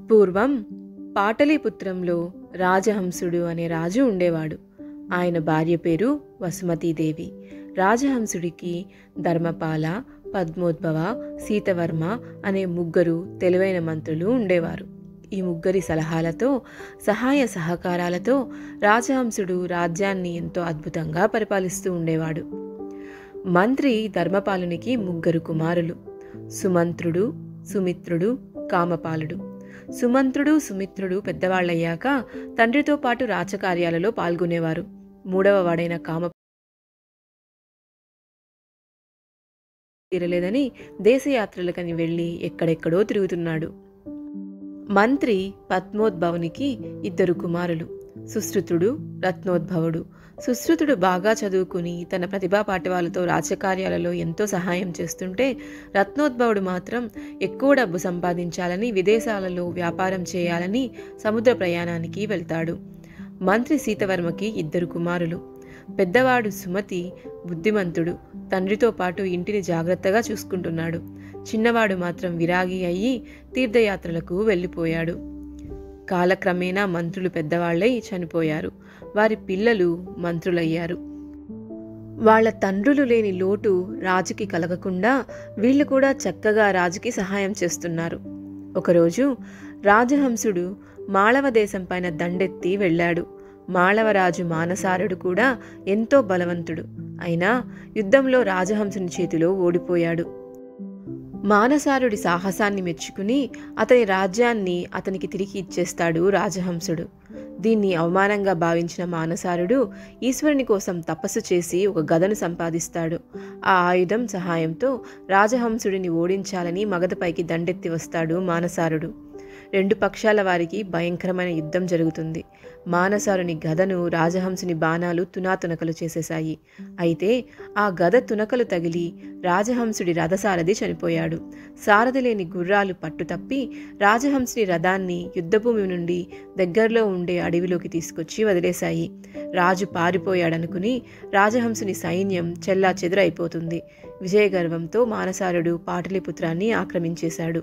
పూర్వం పాటలీపుత్రంలో రాజహంసుడు అనే రాజు ఉండేవాడు ఆయన భార్య పేరు వసుమతీదేవి రాజహంసుడికి ధర్మపాల పద్మోద్భవ సీతవర్మ అనే ముగ్గురు తెలివైన మంత్రులు ఉండేవారు ఈ ముగ్గురి సలహాలతో సహాయ సహకారాలతో రాజహంసుడు రాజ్యాన్ని ఎంతో అద్భుతంగా పరిపాలిస్తూ ఉండేవాడు మంత్రి ధర్మపాలునికి ముగ్గురు కుమారులు సుమంత్రుడు సుమిత్రుడు కామపాలుడు సుమంత్రుడు సుమిత్రుడు పెద్దవాళ్ళయ్యాక తండ్రితో పాటు రాజకార్యాలలో పాల్గొనేవారు మూడవ వాడైన కామ తీరలేదని దేశయాత్రలకని వెళ్ళి ఎక్కడెక్కడో తిరుగుతున్నాడు మంత్రి పద్మోద్భవునికి ఇద్దరు కుమారులు సుశ్రుతుడు రత్నోద్భవుడు సుశ్రుతుడు బాగా చదువుకుని తన ప్రతిభా పాఠవాలతో రాజకార్యాలలో ఎంతో సహాయం చేస్తుంటే రత్నోద్భవుడు మాత్రం ఎక్కువ డబ్బు సంపాదించాలని విదేశాలలో వ్యాపారం చేయాలని సముద్ర ప్రయాణానికి వెళ్తాడు మంత్రి సీతవర్మకి ఇద్దరు కుమారులు పెద్దవాడు సుమతి బుద్ధిమంతుడు తండ్రితో పాటు ఇంటిని జాగ్రత్తగా చూసుకుంటున్నాడు చిన్నవాడు మాత్రం విరాగి అయ్యి తీర్థయాత్రలకు వెళ్ళిపోయాడు కాలక్రమేణా మంత్రులు పెద్దవాళ్ళై చనిపోయారు వారి పిల్లలు మంత్రులయ్యారు వాళ్ళ తండ్రులు లేని లోటు రాజుకి కలగకుండా వీళ్ళు కూడా చక్కగా రాజుకి సహాయం చేస్తున్నారు ఒకరోజు రాజహంసుడు మాళవ దేశం పైన దండెత్తి వెళ్ళాడు మాళవరాజు మానసారుడు కూడా ఎంతో బలవంతుడు అయినా యుద్ధంలో రాజహంసుని చేతిలో ఓడిపోయాడు మానసారుడి సాహసాన్ని మెచ్చుకుని అతని రాజ్యాన్ని అతనికి తిరిగి ఇచ్చేస్తాడు రాజహంసుడు దీన్ని అవమానంగా భావించిన మానసారుడు ఈశ్వరుని కోసం తపస్సు చేసి ఒక గదను సంపాదిస్తాడు ఆ ఆయుధం సహాయంతో రాజహంసుడిని ఓడించాలని మగధపైకి దండెత్తి వస్తాడు మానసారుడు రెండు పక్షాల వారికి భయంకరమైన యుద్ధం జరుగుతుంది మానసారుని గదను రాజహంసుని బాణాలు తునాతునకలు చేసేశాయి అయితే ఆ గద తునకలు తగిలి రాజహంసుడి రథసారథి చనిపోయాడు సారథి లేని గుర్రాలు పట్టుతప్పి రాజహంసుని రథాన్ని యుద్ధభూమి నుండి దగ్గరలో ఉండే అడవిలోకి తీసుకొచ్చి వదిలేశాయి రాజు పారిపోయాడనుకుని రాజహంసుని సైన్యం చెల్లా చెదురైపోతుంది విజయగర్వంతో మానసారుడు పాటలీపుత్రాన్ని ఆక్రమించేశాడు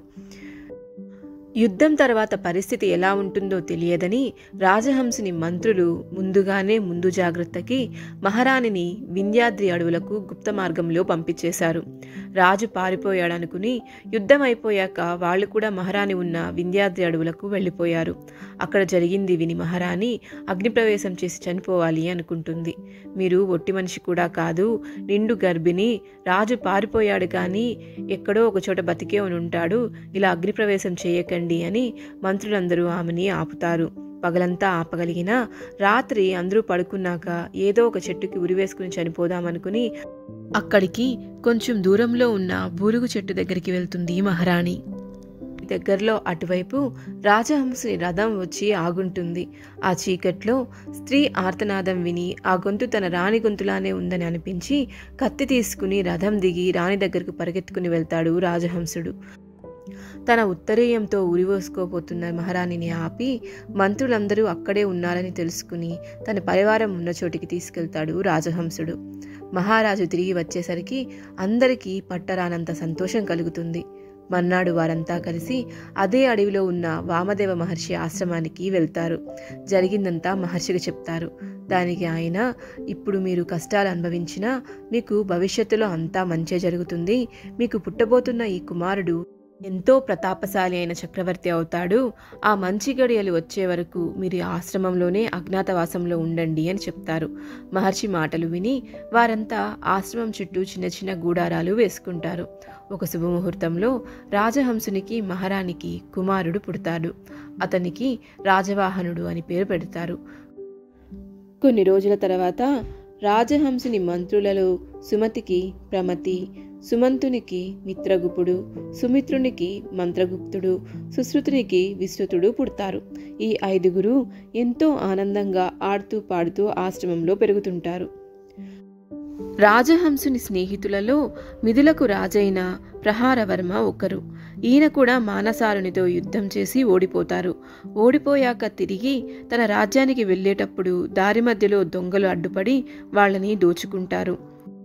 యుద్ధం తర్వాత పరిస్థితి ఎలా ఉంటుందో తెలియదని రాజహంసుని మంత్రులు ముందుగానే ముందు జాగ్రత్తకి మహారాణిని వింధ్యాద్రి అడవులకు గుప్త మార్గంలో పంపించేశారు రాజు పారిపోయాడనుకుని యుద్ధం అయిపోయాక వాళ్ళు కూడా మహారాణి ఉన్న వింధ్యాద్రి అడవులకు వెళ్ళిపోయారు అక్కడ జరిగింది విని మహారాణి అగ్నిప్రవేశం చేసి చనిపోవాలి అనుకుంటుంది మీరు ఒట్టి మనిషి కూడా కాదు నిండు గర్భిణి రాజు పారిపోయాడు కానీ ఎక్కడో ఒక చోట బతికే ఉంటాడు ఇలా అగ్నిప్రవేశం చేయకండి అని మంత్రులందరూ ఆమెని ఆపుతారు పగలంతా ఆపగలిగిన రాత్రి అందరూ పడుకున్నాక ఏదో ఒక చెట్టుకి ఉరివేసుకుని చనిపోదామనుకుని అక్కడికి కొంచెం దూరంలో ఉన్న బూరుగు చెట్టు దగ్గరికి వెళ్తుంది మహారాణి దగ్గరలో అటువైపు రాజహంసుని రథం వచ్చి ఆగుంటుంది ఆ చీకట్లో స్త్రీ ఆర్తనాదం విని ఆ గొంతు తన రాణి గొంతులానే ఉందని అనిపించి కత్తి తీసుకుని రథం దిగి రాణి దగ్గరకు పరిగెత్తుకుని వెళ్తాడు రాజహంసుడు తన ఉత్తరీయంతో ఉరివేసుకోబోతున్న మహారాణిని ఆపి మంత్రులందరూ అక్కడే ఉన్నారని తెలుసుకుని తన పరివారం ఉన్న చోటికి తీసుకెళ్తాడు రాజహంసుడు మహారాజు తిరిగి వచ్చేసరికి అందరికీ పట్టరానంత సంతోషం కలుగుతుంది మన్నాడు వారంతా కలిసి అదే అడవిలో ఉన్న వామదేవ మహర్షి ఆశ్రమానికి వెళ్తారు జరిగిందంతా మహర్షికి చెప్తారు దానికి ఆయన ఇప్పుడు మీరు కష్టాలు అనుభవించినా మీకు భవిష్యత్తులో అంతా మంచే జరుగుతుంది మీకు పుట్టబోతున్న ఈ కుమారుడు ఎంతో ప్రతాపశాలి అయిన చక్రవర్తి అవుతాడు ఆ మంచి గడియలు వచ్చే వరకు మీరు ఆశ్రమంలోనే అజ్ఞాతవాసంలో ఉండండి అని చెప్తారు మహర్షి మాటలు విని వారంతా ఆశ్రమం చుట్టూ చిన్న చిన్న గూడారాలు వేసుకుంటారు ఒక శుభముహూర్తంలో రాజహంసునికి మహారాణికి కుమారుడు పుడతాడు అతనికి రాజవాహనుడు అని పేరు పెడతారు కొన్ని రోజుల తర్వాత రాజహంసుని మంత్రులలో సుమతికి ప్రమతి సుమంతునికి మిత్రగుప్తుడు సుమిత్రునికి మంత్రగుప్తుడు సుశ్రుతునికి విశ్రుతుడు పుడతారు ఈ ఐదుగురు ఎంతో ఆనందంగా ఆడుతూ పాడుతూ ఆశ్రమంలో పెరుగుతుంటారు రాజహంసుని స్నేహితులలో మిథులకు రాజైన ప్రహారవర్మ ఒకరు ఈయన కూడా మానసారునితో యుద్ధం చేసి ఓడిపోతారు ఓడిపోయాక తిరిగి తన రాజ్యానికి వెళ్ళేటప్పుడు దారి మధ్యలో దొంగలు అడ్డుపడి వాళ్ళని దోచుకుంటారు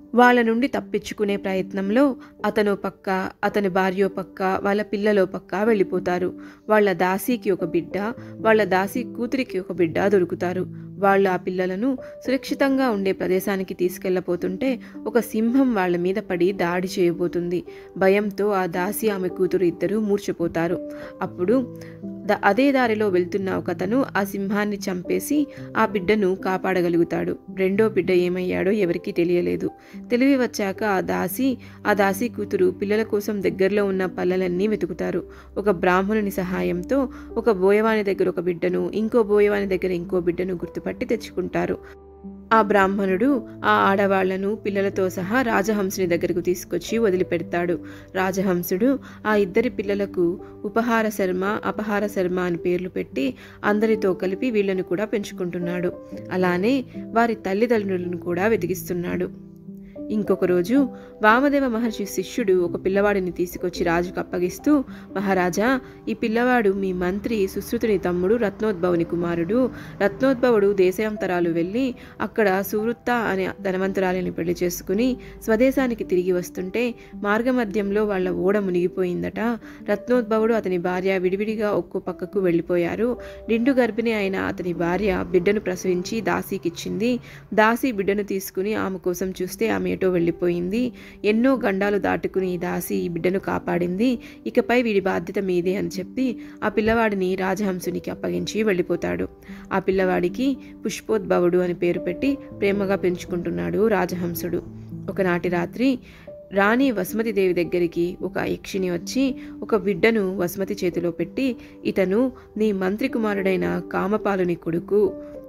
వాళ్ళ నుండి తప్పించుకునే ప్రయత్నంలో అతను పక్క అతని భార్యో పక్క వాళ్ళ పిల్లలో పక్క వెళ్ళిపోతారు వాళ్ళ దాసీకి ఒక బిడ్డ వాళ్ళ దాసీ కూతురికి ఒక బిడ్డ దొరుకుతారు వాళ్ళు ఆ పిల్లలను సురక్షితంగా ఉండే ప్రదేశానికి తీసుకెళ్లపోతుంటే ఒక సింహం వాళ్ళ మీద పడి దాడి చేయబోతుంది భయంతో ఆ దాసి ఆమె కూతురు ఇద్దరూ మూర్చపోతారు అప్పుడు ద- అదే దారిలో వెళ్తున్న ఒకతను ఆ సింహాన్ని చంపేసి ఆ బిడ్డను కాపాడగలుగుతాడు రెండో బిడ్డ ఏమయ్యాడో ఎవరికీ తెలియలేదు తెలివి వచ్చాక ఆ దాసి ఆ దాసి కూతురు పిల్లల కోసం దగ్గరలో ఉన్న పల్లెలన్నీ వెతుకుతారు ఒక బ్రాహ్మణుని సహాయంతో ఒక బోయవాని దగ్గర ఒక బిడ్డను ఇంకో బోయవాని దగ్గర ఇంకో బిడ్డను గుర్తుపట్టి తెచ్చుకుంటారు ఆ బ్రాహ్మణుడు ఆ ఆడవాళ్లను పిల్లలతో సహా రాజహంసుని దగ్గరకు తీసుకొచ్చి వదిలిపెడతాడు రాజహంసుడు ఆ ఇద్దరి పిల్లలకు ఉపహార శర్మ అపహార శర్మ అని పేర్లు పెట్టి అందరితో కలిపి వీళ్ళను కూడా పెంచుకుంటున్నాడు అలానే వారి తల్లిదండ్రులను కూడా వెతికిస్తున్నాడు ఇంకొక రోజు వామదేవ మహర్షి శిష్యుడు ఒక పిల్లవాడిని తీసుకొచ్చి రాజుకు అప్పగిస్తూ మహారాజా ఈ పిల్లవాడు మీ మంత్రి సుశ్రుతుని తమ్ముడు రత్నోద్భవుని కుమారుడు రత్నోద్భవుడు దేశాంతరాలు వెళ్ళి అక్కడ సువృత్త అనే ధనవంతురాలిని పెళ్లి చేసుకుని స్వదేశానికి తిరిగి వస్తుంటే మార్గమధ్యంలో వాళ్ళ ఓడ మునిగిపోయిందట రత్నోద్భవుడు అతని భార్య విడివిడిగా ఒక్కో పక్కకు వెళ్ళిపోయారు నిండు గర్భిణి అయిన అతని భార్య బిడ్డను ప్రసవించి దాసీకిచ్చింది దాసి బిడ్డను తీసుకుని ఆమె కోసం చూస్తే ఆమె ఎటో వెళ్ళిపోయింది ఎన్నో గండాలు దాటుకుని ఈ దాసి ఈ బిడ్డను కాపాడింది ఇకపై వీడి బాధ్యత మీదే అని చెప్పి ఆ పిల్లవాడిని రాజహంసునికి అప్పగించి వెళ్ళిపోతాడు ఆ పిల్లవాడికి పుష్పోద్భవుడు అని పేరు పెట్టి ప్రేమగా పెంచుకుంటున్నాడు రాజహంసుడు ఒకనాటి రాత్రి రాణి వసుమతి దేవి దగ్గరికి ఒక యక్షిని వచ్చి ఒక బిడ్డను వసుమతి చేతిలో పెట్టి ఇతను నీ మంత్రి కుమారుడైన కామపాలుని కొడుకు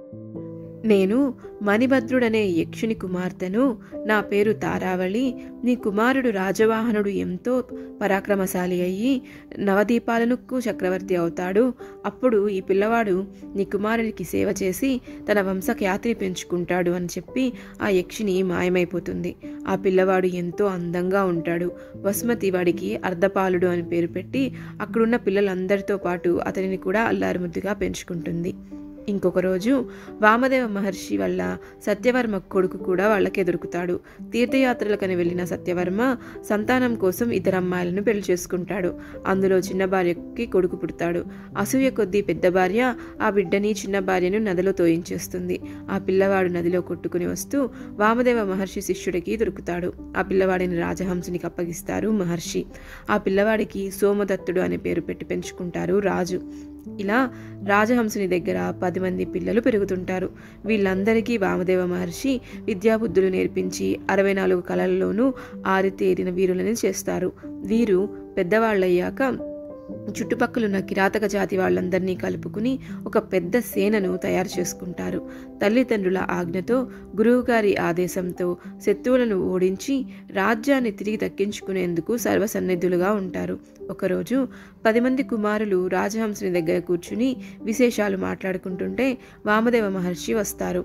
నేను మణిభద్రుడనే యక్షుని కుమార్తెను నా పేరు తారావళి నీ కుమారుడు రాజవాహనుడు ఎంతో పరాక్రమశాలి అయ్యి నవదీపాలకు చక్రవర్తి అవుతాడు అప్పుడు ఈ పిల్లవాడు నీ కుమారునికి సేవ చేసి తన వంశఖ్యాతిని పెంచుకుంటాడు అని చెప్పి ఆ యక్షిని మాయమైపోతుంది ఆ పిల్లవాడు ఎంతో అందంగా ఉంటాడు వసుమతి వాడికి అర్ధపాలుడు అని పేరు పెట్టి అక్కడున్న పిల్లలందరితో పాటు అతనిని కూడా అల్లారుముద్దుగా పెంచుకుంటుంది ఇంకొక రోజు వామదేవ మహర్షి వల్ల సత్యవర్మ కొడుకు కూడా వాళ్ళకే దొరుకుతాడు తీర్థయాత్రలకని వెళ్ళిన సత్యవర్మ సంతానం కోసం ఇద్దరు అమ్మాయిలను పెళ్లి చేసుకుంటాడు అందులో చిన్న భార్యకి కొడుకు పుడతాడు అసూయ కొద్దీ పెద్ద భార్య ఆ బిడ్డని చిన్న భార్యను నదిలో తోయించేస్తుంది ఆ పిల్లవాడు నదిలో కొట్టుకుని వస్తూ వామదేవ మహర్షి శిష్యుడికి దొరుకుతాడు ఆ పిల్లవాడిని రాజహంసునికి అప్పగిస్తారు మహర్షి ఆ పిల్లవాడికి సోమదత్తుడు అనే పేరు పెట్టి పెంచుకుంటారు రాజు ఇలా రాజహంసుని దగ్గర పది మంది పిల్లలు పెరుగుతుంటారు వీళ్ళందరికీ వామదేవ మహర్షి విద్యాబుద్ధులు నేర్పించి అరవై నాలుగు కళల్లోనూ ఆరితేరిన వీరులని చేస్తారు వీరు పెద్దవాళ్ళయ్యాక చుట్టుపక్కలున్న కిరాతక జాతి వాళ్ళందరినీ కలుపుకుని ఒక పెద్ద సేనను తయారు చేసుకుంటారు తల్లిదండ్రుల ఆజ్ఞతో గురువుగారి ఆదేశంతో శత్రువులను ఓడించి రాజ్యాన్ని తిరిగి దక్కించుకునేందుకు సర్వసన్నిధులుగా ఉంటారు ఒకరోజు పది మంది కుమారులు రాజహంసుని దగ్గర కూర్చుని విశేషాలు మాట్లాడుకుంటుంటే వామదేవ మహర్షి వస్తారు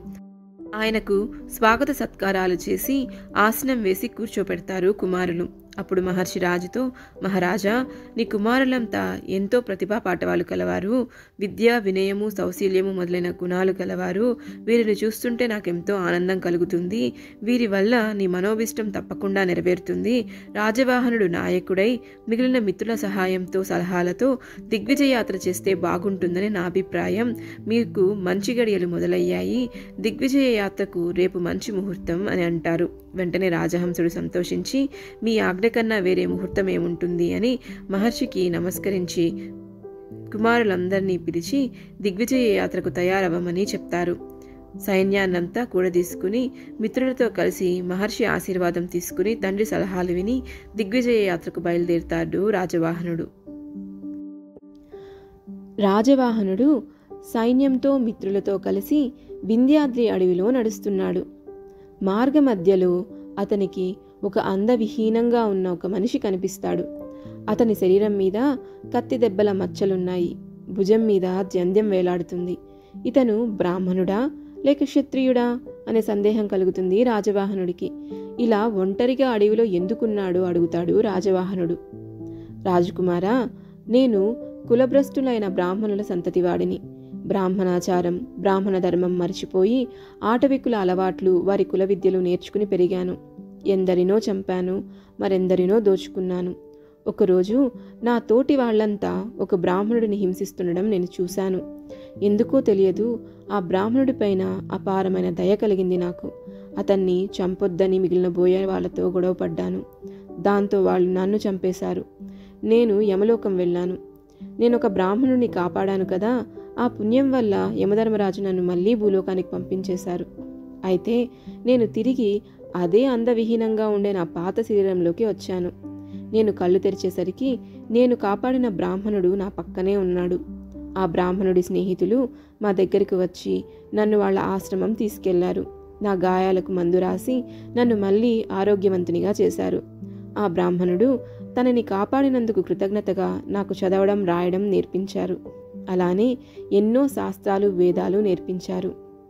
ఆయనకు స్వాగత సత్కారాలు చేసి ఆసనం వేసి కూర్చోపెడతారు కుమారులు అప్పుడు మహర్షి రాజుతో మహారాజా నీ కుమారులంతా ఎంతో ప్రతిభా పాఠవాలు కలవారు విద్య వినయము సౌశీల్యము మొదలైన గుణాలు కలవారు వీరిని చూస్తుంటే నాకెంతో ఆనందం కలుగుతుంది వీరి వల్ల నీ మనోభిష్టం తప్పకుండా నెరవేరుతుంది రాజవాహనుడు నాయకుడై మిగిలిన మిత్రుల సహాయంతో సలహాలతో దిగ్విజయ యాత్ర చేస్తే బాగుంటుందని నా అభిప్రాయం మీకు మంచి గడియలు మొదలయ్యాయి దిగ్విజయ యాత్రకు రేపు మంచి ముహూర్తం అని అంటారు వెంటనే రాజహంసుడు సంతోషించి మీ ఆజ్ఞ కన్నా వేరే ముహూర్తం ఏముంటుంది అని మహర్షికి నమస్కరించి కుమారులందరినీ పిలిచి దిగ్విజయ యాత్రకు తయారవ్వమని చెప్తారు సైన్యాన్నంతా కూడా తీసుకుని మిత్రులతో కలిసి మహర్షి ఆశీర్వాదం తీసుకుని తండ్రి సలహాలు విని దిగ్విజయ యాత్రకు బయలుదేరుతాడు రాజవాహనుడు రాజవాహనుడు సైన్యంతో మిత్రులతో కలిసి వింధ్యాద్రి అడవిలో నడుస్తున్నాడు మార్గమధ్యలో అతనికి ఒక అందవిహీనంగా ఉన్న ఒక మనిషి కనిపిస్తాడు అతని శరీరం మీద కత్తి దెబ్బల మచ్చలున్నాయి భుజం మీద జంధ్యం వేలాడుతుంది ఇతను బ్రాహ్మణుడా లేక క్షత్రియుడా అనే సందేహం కలుగుతుంది రాజవాహనుడికి ఇలా ఒంటరిగా అడవిలో ఎందుకున్నాడో అడుగుతాడు రాజవాహనుడు రాజకుమారా నేను కులభ్రష్టులైన బ్రాహ్మణుల సంతతివాడిని బ్రాహ్మణాచారం బ్రాహ్మణ ధర్మం మర్చిపోయి ఆటవికుల అలవాట్లు వారి కుల విద్యలు నేర్చుకుని పెరిగాను ఎందరినో చంపాను మరెందరినో దోచుకున్నాను ఒకరోజు నా తోటి వాళ్ళంతా ఒక బ్రాహ్మణుడిని హింసిస్తుండడం నేను చూశాను ఎందుకో తెలియదు ఆ బ్రాహ్మణుడిపైన అపారమైన దయ కలిగింది నాకు అతన్ని చంపొద్దని మిగిలిన బోయే వాళ్ళతో గొడవపడ్డాను దాంతో వాళ్ళు నన్ను చంపేశారు నేను యమలోకం వెళ్ళాను నేను ఒక బ్రాహ్మణుడిని కాపాడాను కదా ఆ పుణ్యం వల్ల యమధర్మరాజు నన్ను మళ్ళీ భూలోకానికి పంపించేశారు అయితే నేను తిరిగి అదే అందవిహీనంగా ఉండే నా పాత శరీరంలోకి వచ్చాను నేను కళ్ళు తెరిచేసరికి నేను కాపాడిన బ్రాహ్మణుడు నా పక్కనే ఉన్నాడు ఆ బ్రాహ్మణుడి స్నేహితులు మా దగ్గరికి వచ్చి నన్ను వాళ్ళ ఆశ్రమం తీసుకెళ్లారు నా గాయాలకు మందు రాసి నన్ను మళ్ళీ ఆరోగ్యవంతునిగా చేశారు ఆ బ్రాహ్మణుడు తనని కాపాడినందుకు కృతజ్ఞతగా నాకు చదవడం రాయడం నేర్పించారు అలానే ఎన్నో శాస్త్రాలు వేదాలు నేర్పించారు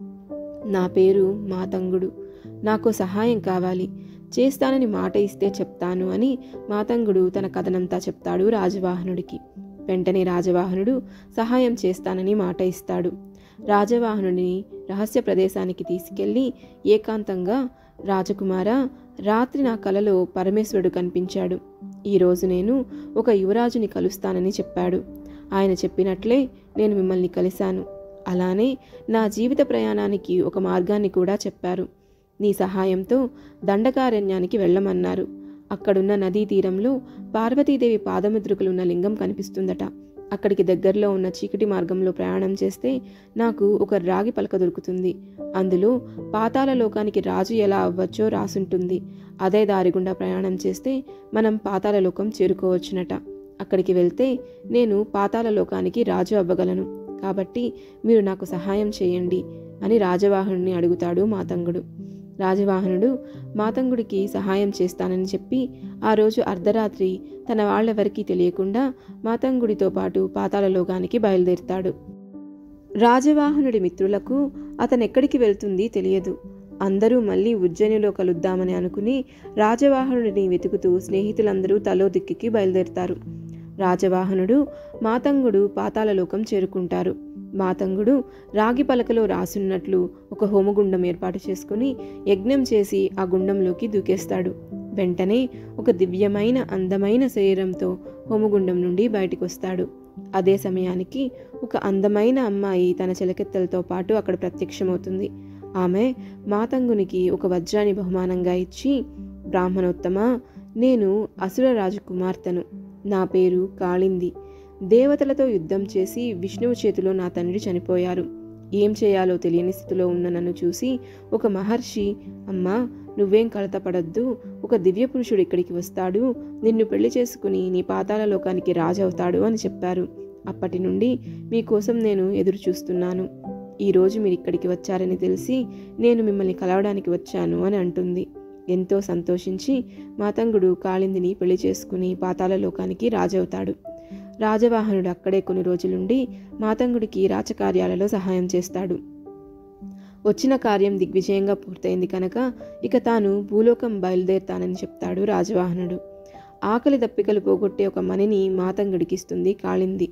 నా పేరు మాతంగుడు నాకు సహాయం కావాలి చేస్తానని మాట ఇస్తే చెప్తాను అని మాతంగుడు తన కథనంతా చెప్తాడు రాజవాహనుడికి వెంటనే రాజవాహనుడు సహాయం చేస్తానని మాట ఇస్తాడు రాజవాహనుడిని రహస్య ప్రదేశానికి తీసుకెళ్లి ఏకాంతంగా రాజకుమార రాత్రి నా కలలో పరమేశ్వరుడు కనిపించాడు ఈరోజు నేను ఒక యువరాజుని కలుస్తానని చెప్పాడు ఆయన చెప్పినట్లే నేను మిమ్మల్ని కలిశాను అలానే నా జీవిత ప్రయాణానికి ఒక మార్గాన్ని కూడా చెప్పారు నీ సహాయంతో దండకారణ్యానికి వెళ్ళమన్నారు అక్కడున్న నదీ తీరంలో పార్వతీదేవి పాదముద్రికలున్న లింగం కనిపిస్తుందట అక్కడికి దగ్గరలో ఉన్న చీకటి మార్గంలో ప్రయాణం చేస్తే నాకు ఒక రాగి పలక దొరుకుతుంది అందులో పాతాల లోకానికి రాజు ఎలా అవ్వచ్చో రాసుంటుంది అదే దారి గుండా ప్రయాణం చేస్తే మనం పాతాల లోకం చేరుకోవచ్చునట అక్కడికి వెళ్తే నేను పాతాల లోకానికి రాజు అవ్వగలను కాబట్టి మీరు నాకు సహాయం చేయండి అని రాజవాహనుని అడుగుతాడు మాతంగుడు రాజవాహనుడు మాతంగుడికి సహాయం చేస్తానని చెప్పి ఆ రోజు అర్ధరాత్రి తన వాళ్ళెవరికీ తెలియకుండా మాతంగుడితో పాటు పాతాళ లోకానికి బయలుదేరుతాడు రాజవాహనుడి మిత్రులకు అతనెక్కడికి వెళ్తుంది తెలియదు అందరూ మళ్ళీ ఉజ్జయినిలో కలుద్దామని అనుకుని రాజవాహనుడిని వెతుకుతూ స్నేహితులందరూ తలో దిక్కికి బయలుదేరుతారు రాజవాహనుడు మాతంగుడు పాతాళలోకం చేరుకుంటారు మాతంగుడు రాగి పలకలో రాసున్నట్లు ఒక హోమగుండం ఏర్పాటు చేసుకుని యజ్ఞం చేసి ఆ గుండంలోకి దూకేస్తాడు వెంటనే ఒక దివ్యమైన అందమైన శరీరంతో హోమగుండం నుండి బయటికొస్తాడు అదే సమయానికి ఒక అందమైన అమ్మాయి తన చిలకెత్తలతో పాటు అక్కడ ప్రత్యక్షమవుతుంది ఆమె మాతంగునికి ఒక వజ్రాన్ని బహుమానంగా ఇచ్చి బ్రాహ్మణోత్తమ నేను అసుర రాజు కుమార్తెను నా పేరు కాళింది దేవతలతో యుద్ధం చేసి విష్ణువు చేతిలో నా తండ్రి చనిపోయారు ఏం చేయాలో తెలియని స్థితిలో ఉన్న నన్ను చూసి ఒక మహర్షి అమ్మా నువ్వేం కలతపడద్దు ఒక దివ్య పురుషుడు ఇక్కడికి వస్తాడు నిన్ను పెళ్లి చేసుకుని నీ పాతాల లోకానికి రాజవుతాడు అని చెప్పారు అప్పటి నుండి మీకోసం నేను ఎదురు చూస్తున్నాను ఈరోజు మీరు ఇక్కడికి వచ్చారని తెలిసి నేను మిమ్మల్ని కలవడానికి వచ్చాను అని అంటుంది ఎంతో సంతోషించి మాతంగుడు కాళిందిని పెళ్లి చేసుకుని పాతాల లోకానికి రాజవుతాడు రాజవాహనుడు అక్కడే కొన్ని రోజులుండి మాతంగుడికి రాచకార్యాలలో సహాయం చేస్తాడు వచ్చిన కార్యం దిగ్విజయంగా పూర్తయింది కనుక ఇక తాను భూలోకం బయలుదేరుతానని చెప్తాడు రాజవాహనుడు ఆకలి దప్పికలు పోగొట్టే ఒక మణిని మాతంగుడికిస్తుంది కాళింది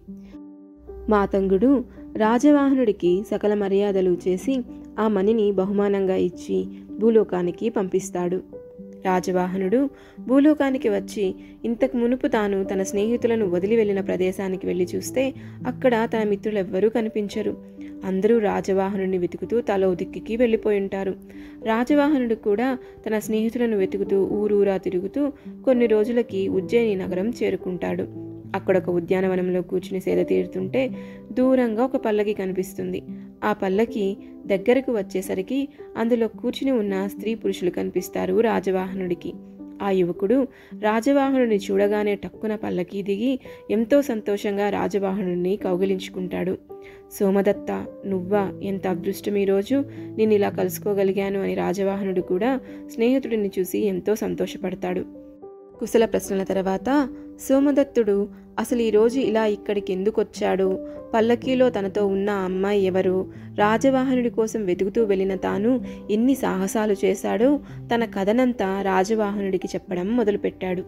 మాతంగుడు రాజవాహనుడికి సకల మర్యాదలు చేసి ఆ మణిని బహుమానంగా ఇచ్చి భూలోకానికి పంపిస్తాడు రాజవాహనుడు భూలోకానికి వచ్చి ఇంతకు మునుపు తాను తన స్నేహితులను వదిలి వెళ్ళిన ప్రదేశానికి వెళ్ళి చూస్తే అక్కడ తన మిత్రులెవ్వరూ కనిపించరు అందరూ రాజవాహనుడిని వెతుకుతూ తలో దిక్కికి వెళ్ళిపోయి ఉంటారు రాజవాహనుడు కూడా తన స్నేహితులను వెతుకుతూ ఊరూరా తిరుగుతూ కొన్ని రోజులకి ఉజ్జయిని నగరం చేరుకుంటాడు అక్కడ ఒక ఉద్యానవనంలో కూర్చుని సేద తీరుతుంటే దూరంగా ఒక పల్లకి కనిపిస్తుంది ఆ పల్లకి దగ్గరకు వచ్చేసరికి అందులో కూర్చుని ఉన్న స్త్రీ పురుషులు కనిపిస్తారు రాజవాహనుడికి ఆ యువకుడు రాజవాహనుడిని చూడగానే టక్కున పల్లకి దిగి ఎంతో సంతోషంగా రాజవాహనుడిని కౌగిలించుకుంటాడు సోమదత్త నువ్వా ఎంత అదృష్టం ఈరోజు నేను ఇలా కలుసుకోగలిగాను అని రాజవాహనుడు కూడా స్నేహితుడిని చూసి ఎంతో సంతోషపడతాడు కుశల ప్రశ్నల తర్వాత సోమదత్తుడు అసలు ఈరోజు ఇలా ఇక్కడికి ఎందుకు వచ్చాడు పల్లకీలో తనతో ఉన్న ఆ అమ్మాయి ఎవరు రాజవాహనుడి కోసం వెతుకుతూ వెళ్ళిన తాను ఎన్ని సాహసాలు చేశాడో తన కథనంతా రాజవాహనుడికి చెప్పడం మొదలుపెట్టాడు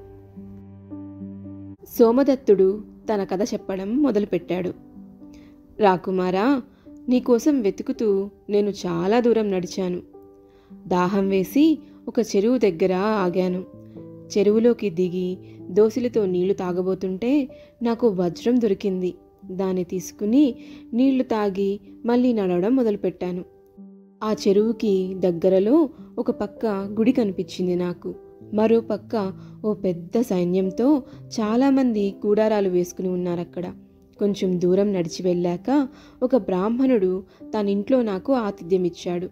సోమదత్తుడు తన కథ చెప్పడం మొదలుపెట్టాడు రాకుమారా నీకోసం వెతుకుతూ నేను చాలా దూరం నడిచాను దాహం వేసి ఒక చెరువు దగ్గర ఆగాను చెరువులోకి దిగి దోసిలతో నీళ్లు తాగబోతుంటే నాకు వజ్రం దొరికింది దాన్ని తీసుకుని నీళ్లు తాగి మళ్ళీ నడవడం మొదలుపెట్టాను ఆ చెరువుకి దగ్గరలో ఒక పక్క గుడి కనిపించింది నాకు మరో పక్క ఓ పెద్ద సైన్యంతో చాలామంది కూడారాలు వేసుకుని ఉన్నారక్కడ కొంచెం దూరం నడిచి వెళ్ళాక ఒక బ్రాహ్మణుడు తన ఇంట్లో నాకు ఆతిథ్యం ఇచ్చాడు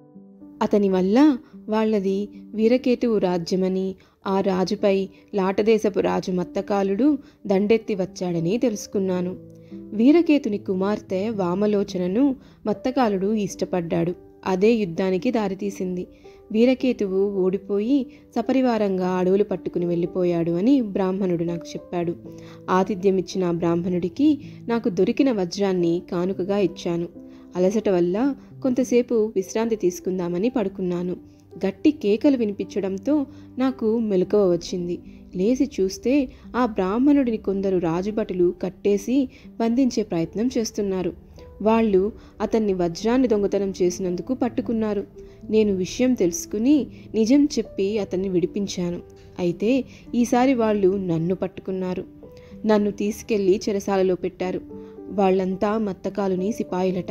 అతని వల్ల వాళ్ళది వీరకేతువు రాజ్యమని ఆ రాజుపై లాటదేశపు రాజు మత్తకాలుడు దండెత్తి వచ్చాడని తెలుసుకున్నాను వీరకేతుని కుమార్తె వామలోచనను మత్తకాలుడు ఇష్టపడ్డాడు అదే యుద్ధానికి దారితీసింది వీరకేతువు ఓడిపోయి సపరివారంగా అడవులు పట్టుకుని వెళ్ళిపోయాడు అని బ్రాహ్మణుడు నాకు చెప్పాడు ఆతిథ్యం ఇచ్చిన ఆ బ్రాహ్మణుడికి నాకు దొరికిన వజ్రాన్ని కానుకగా ఇచ్చాను అలసట వల్ల కొంతసేపు విశ్రాంతి తీసుకుందామని పడుకున్నాను గట్టి కేకలు వినిపించడంతో నాకు మెలకువ వచ్చింది లేచి చూస్తే ఆ బ్రాహ్మణుడిని కొందరు రాజుభటులు కట్టేసి బంధించే ప్రయత్నం చేస్తున్నారు వాళ్ళు అతన్ని వజ్రాన్ని దొంగతనం చేసినందుకు పట్టుకున్నారు నేను విషయం తెలుసుకుని నిజం చెప్పి అతన్ని విడిపించాను అయితే ఈసారి వాళ్ళు నన్ను పట్టుకున్నారు నన్ను తీసుకెళ్లి చెరసాలలో పెట్టారు వాళ్ళంతా మత్తకాలుని సిపాయిలట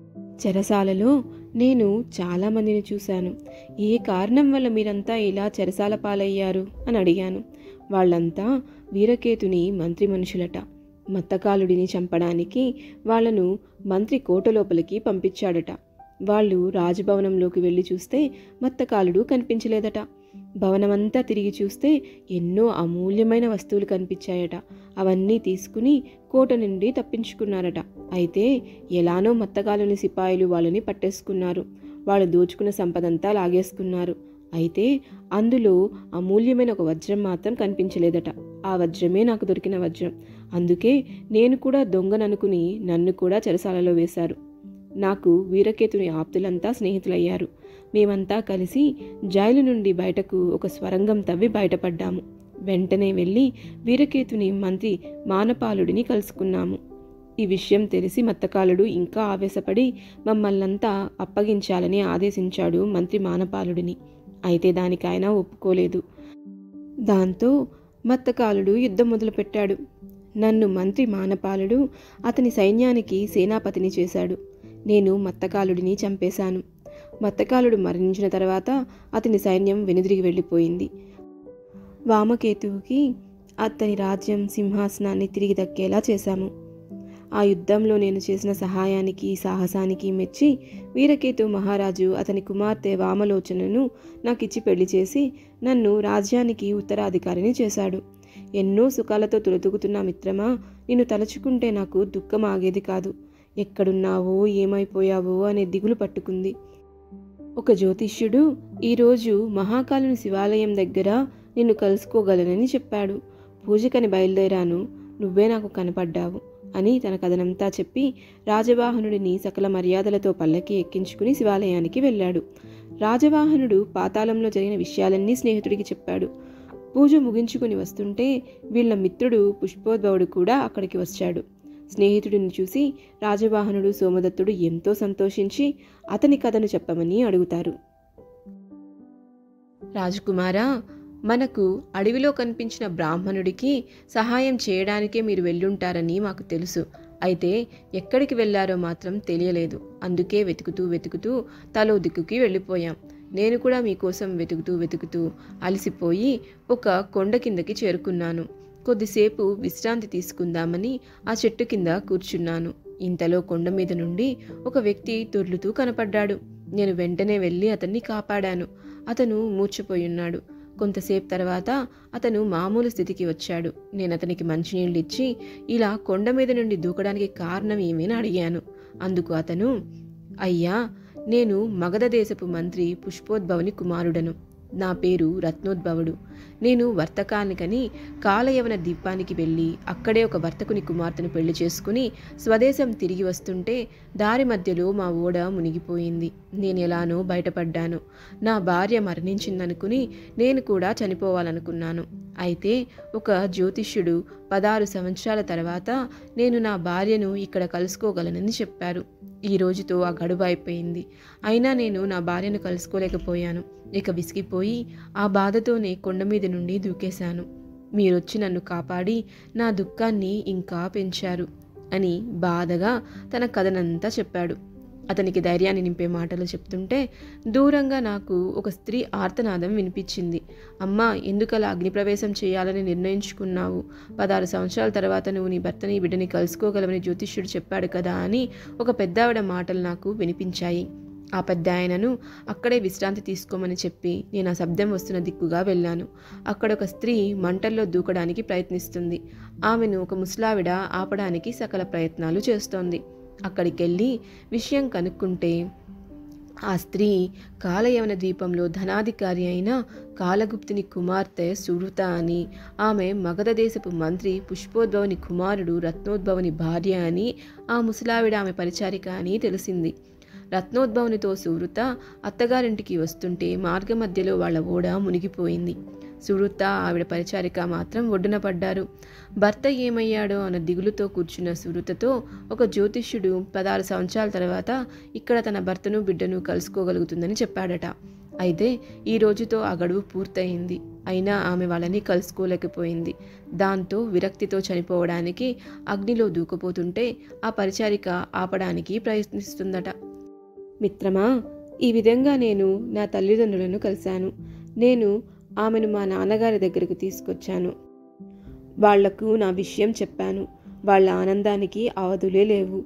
చెరసాలలో నేను చాలామందిని చూశాను ఏ కారణం వల్ల మీరంతా ఇలా చెరసాల పాలయ్యారు అని అడిగాను వాళ్ళంతా వీరకేతుని మంత్రి మనుషులట మత్తకాలుడిని చంపడానికి వాళ్ళను మంత్రి కోట లోపలికి పంపించాడట వాళ్ళు రాజభవనంలోకి వెళ్ళి చూస్తే మత్తకాలుడు కనిపించలేదట భవనమంతా తిరిగి చూస్తే ఎన్నో అమూల్యమైన వస్తువులు కనిపించాయట అవన్నీ తీసుకుని కోట నుండి తప్పించుకున్నారట అయితే ఎలానో మత్తకాలుని సిపాయిలు వాళ్ళని పట్టేసుకున్నారు వాళ్ళు దోచుకున్న సంపదంతా లాగేసుకున్నారు అయితే అందులో అమూల్యమైన ఒక వజ్రం మాత్రం కనిపించలేదట ఆ వజ్రమే నాకు దొరికిన వజ్రం అందుకే నేను కూడా దొంగననుకుని నన్ను కూడా చెరసాలలో వేశారు నాకు వీరకేతుని ఆప్తులంతా స్నేహితులయ్యారు మేమంతా కలిసి జైలు నుండి బయటకు ఒక స్వరంగం తవ్వి బయటపడ్డాము వెంటనే వెళ్ళి వీరకేతుని మంత్రి మానపాలుడిని కలుసుకున్నాము ఈ విషయం తెలిసి మత్తకాలుడు ఇంకా ఆవేశపడి మమ్మల్నంతా అప్పగించాలని ఆదేశించాడు మంత్రి మానపాలుడిని అయితే దానికి ఆయన ఒప్పుకోలేదు దాంతో మత్తకాలుడు యుద్ధం మొదలుపెట్టాడు నన్ను మంత్రి మానపాలుడు అతని సైన్యానికి సేనాపతిని చేశాడు నేను మత్తకాలుడిని చంపేశాను మత్తకాలుడు మరణించిన తర్వాత అతని సైన్యం వెనుదిరిగి వెళ్ళిపోయింది వామకేతువుకి అతని రాజ్యం సింహాసనాన్ని తిరిగి దక్కేలా చేశాము ఆ యుద్ధంలో నేను చేసిన సహాయానికి సాహసానికి మెచ్చి వీరకేతు మహారాజు అతని కుమార్తె వామలోచనను నాకిచ్చి పెళ్లి చేసి నన్ను రాజ్యానికి ఉత్తరాధికారిని చేశాడు ఎన్నో సుఖాలతో తులతుకుతున్న మిత్రమా నిన్ను తలుచుకుంటే నాకు దుఃఖం ఆగేది కాదు ఎక్కడున్నావో ఏమైపోయావో అనే దిగులు పట్టుకుంది ఒక జ్యోతిష్యుడు ఈరోజు మహాకాలుని శివాలయం దగ్గర నిన్ను కలుసుకోగలనని చెప్పాడు పూజకని బయలుదేరాను నువ్వే నాకు కనపడ్డావు అని తన కథనంతా చెప్పి రాజవాహనుడిని సకల మర్యాదలతో పల్లకి ఎక్కించుకుని శివాలయానికి వెళ్ళాడు రాజవాహనుడు పాతాళంలో జరిగిన విషయాలన్నీ స్నేహితుడికి చెప్పాడు పూజ ముగించుకుని వస్తుంటే వీళ్ళ మిత్రుడు పుష్పోద్భవుడు కూడా అక్కడికి వచ్చాడు స్నేహితుడిని చూసి రాజవాహనుడు సోమదత్తుడు ఎంతో సంతోషించి అతని కథను చెప్పమని అడుగుతారు రాజకుమారా మనకు అడవిలో కనిపించిన బ్రాహ్మణుడికి సహాయం చేయడానికే మీరు వెళ్ళుంటారని మాకు తెలుసు అయితే ఎక్కడికి వెళ్ళారో మాత్రం తెలియలేదు అందుకే వెతుకుతూ వెతుకుతూ తలో దిక్కుకి వెళ్ళిపోయాం నేను కూడా మీకోసం వెతుకుతూ వెతుకుతూ అలసిపోయి ఒక కొండ కిందకి చేరుకున్నాను కొద్దిసేపు విశ్రాంతి తీసుకుందామని ఆ చెట్టు కింద కూర్చున్నాను ఇంతలో కొండ మీద నుండి ఒక వ్యక్తి దొర్లుతూ కనపడ్డాడు నేను వెంటనే వెళ్ళి అతన్ని కాపాడాను అతను మూర్ఛపోయున్నాడు కొంతసేపు తర్వాత అతను మామూలు స్థితికి వచ్చాడు నేను అతనికి మంచినీళ్ళు ఇచ్చి ఇలా కొండ మీద నుండి దూకడానికి కారణం ఏమని అడిగాను అందుకు అతను అయ్యా నేను మగధ దేశపు మంత్రి పుష్పోద్భవుని కుమారుడను నా పేరు రత్నోద్భవుడు నేను వర్తకానికని కాలయవన ద్వీపానికి వెళ్ళి అక్కడే ఒక వర్తకుని కుమార్తెను పెళ్లి చేసుకుని స్వదేశం తిరిగి వస్తుంటే దారి మధ్యలో మా ఓడ మునిగిపోయింది నేను ఎలానో బయటపడ్డాను నా భార్య మరణించిందనుకుని నేను కూడా చనిపోవాలనుకున్నాను అయితే ఒక జ్యోతిష్యుడు పదహారు సంవత్సరాల తర్వాత నేను నా భార్యను ఇక్కడ కలుసుకోగలనని చెప్పారు ఈ రోజుతో ఆ గడువు అయిపోయింది అయినా నేను నా భార్యను కలుసుకోలేకపోయాను ఇక విసిగిపోయి ఆ బాధతోనే కొండ మీద నుండి దూకేశాను మీరొచ్చి నన్ను కాపాడి నా దుఃఖాన్ని ఇంకా పెంచారు అని బాధగా తన కథనంతా చెప్పాడు అతనికి ధైర్యాన్ని నింపే మాటలు చెప్తుంటే దూరంగా నాకు ఒక స్త్రీ ఆర్తనాదం వినిపించింది అమ్మా ఎందుకలా అగ్నిప్రవేశం చేయాలని నిర్ణయించుకున్నావు పదహారు సంవత్సరాల తర్వాత నువ్వు నీ భర్తని బిడ్డని కలుసుకోగలవని జ్యోతిష్యుడు చెప్పాడు కదా అని ఒక పెద్దావిడ మాటలు నాకు వినిపించాయి ఆ పెద్ద ఆయనను అక్కడే విశ్రాంతి తీసుకోమని చెప్పి నేను ఆ శబ్దం వస్తున్న దిక్కుగా వెళ్ళాను అక్కడ ఒక స్త్రీ మంటల్లో దూకడానికి ప్రయత్నిస్తుంది ఆమెను ఒక ముసలావిడ ఆపడానికి సకల ప్రయత్నాలు చేస్తోంది అక్కడికి వెళ్ళి విషయం కనుక్కుంటే ఆ స్త్రీ కాలయవన ద్వీపంలో ధనాధికారి అయిన కాలగుప్తుని కుమార్తె సురుత అని ఆమె మగధ దేశపు మంత్రి పుష్పోద్భవని కుమారుడు రత్నోద్భవని భార్య అని ఆ ముసలావిడ ఆమె పరిచారిక అని తెలిసింది రత్నోద్భవునితో సువృత అత్తగారింటికి వస్తుంటే మార్గమధ్యలో వాళ్ళ ఓడ మునిగిపోయింది సువృత ఆవిడ పరిచారిక మాత్రం ఒడ్డున పడ్డారు భర్త ఏమయ్యాడో అన్న దిగులుతో కూర్చున్న సువృతతో ఒక జ్యోతిష్యుడు పదహారు సంవత్సరాల తర్వాత ఇక్కడ తన భర్తను బిడ్డను కలుసుకోగలుగుతుందని చెప్పాడట అయితే ఈ రోజుతో ఆ గడువు పూర్తయింది అయినా ఆమె వాళ్ళని కలుసుకోలేకపోయింది దాంతో విరక్తితో చనిపోవడానికి అగ్నిలో దూకపోతుంటే ఆ పరిచారిక ఆపడానికి ప్రయత్నిస్తుందట మిత్రమా ఈ విధంగా నేను నా తల్లిదండ్రులను కలిశాను నేను ఆమెను మా నాన్నగారి దగ్గరకు తీసుకొచ్చాను వాళ్లకు నా విషయం చెప్పాను వాళ్ళ ఆనందానికి అవధులే లేవు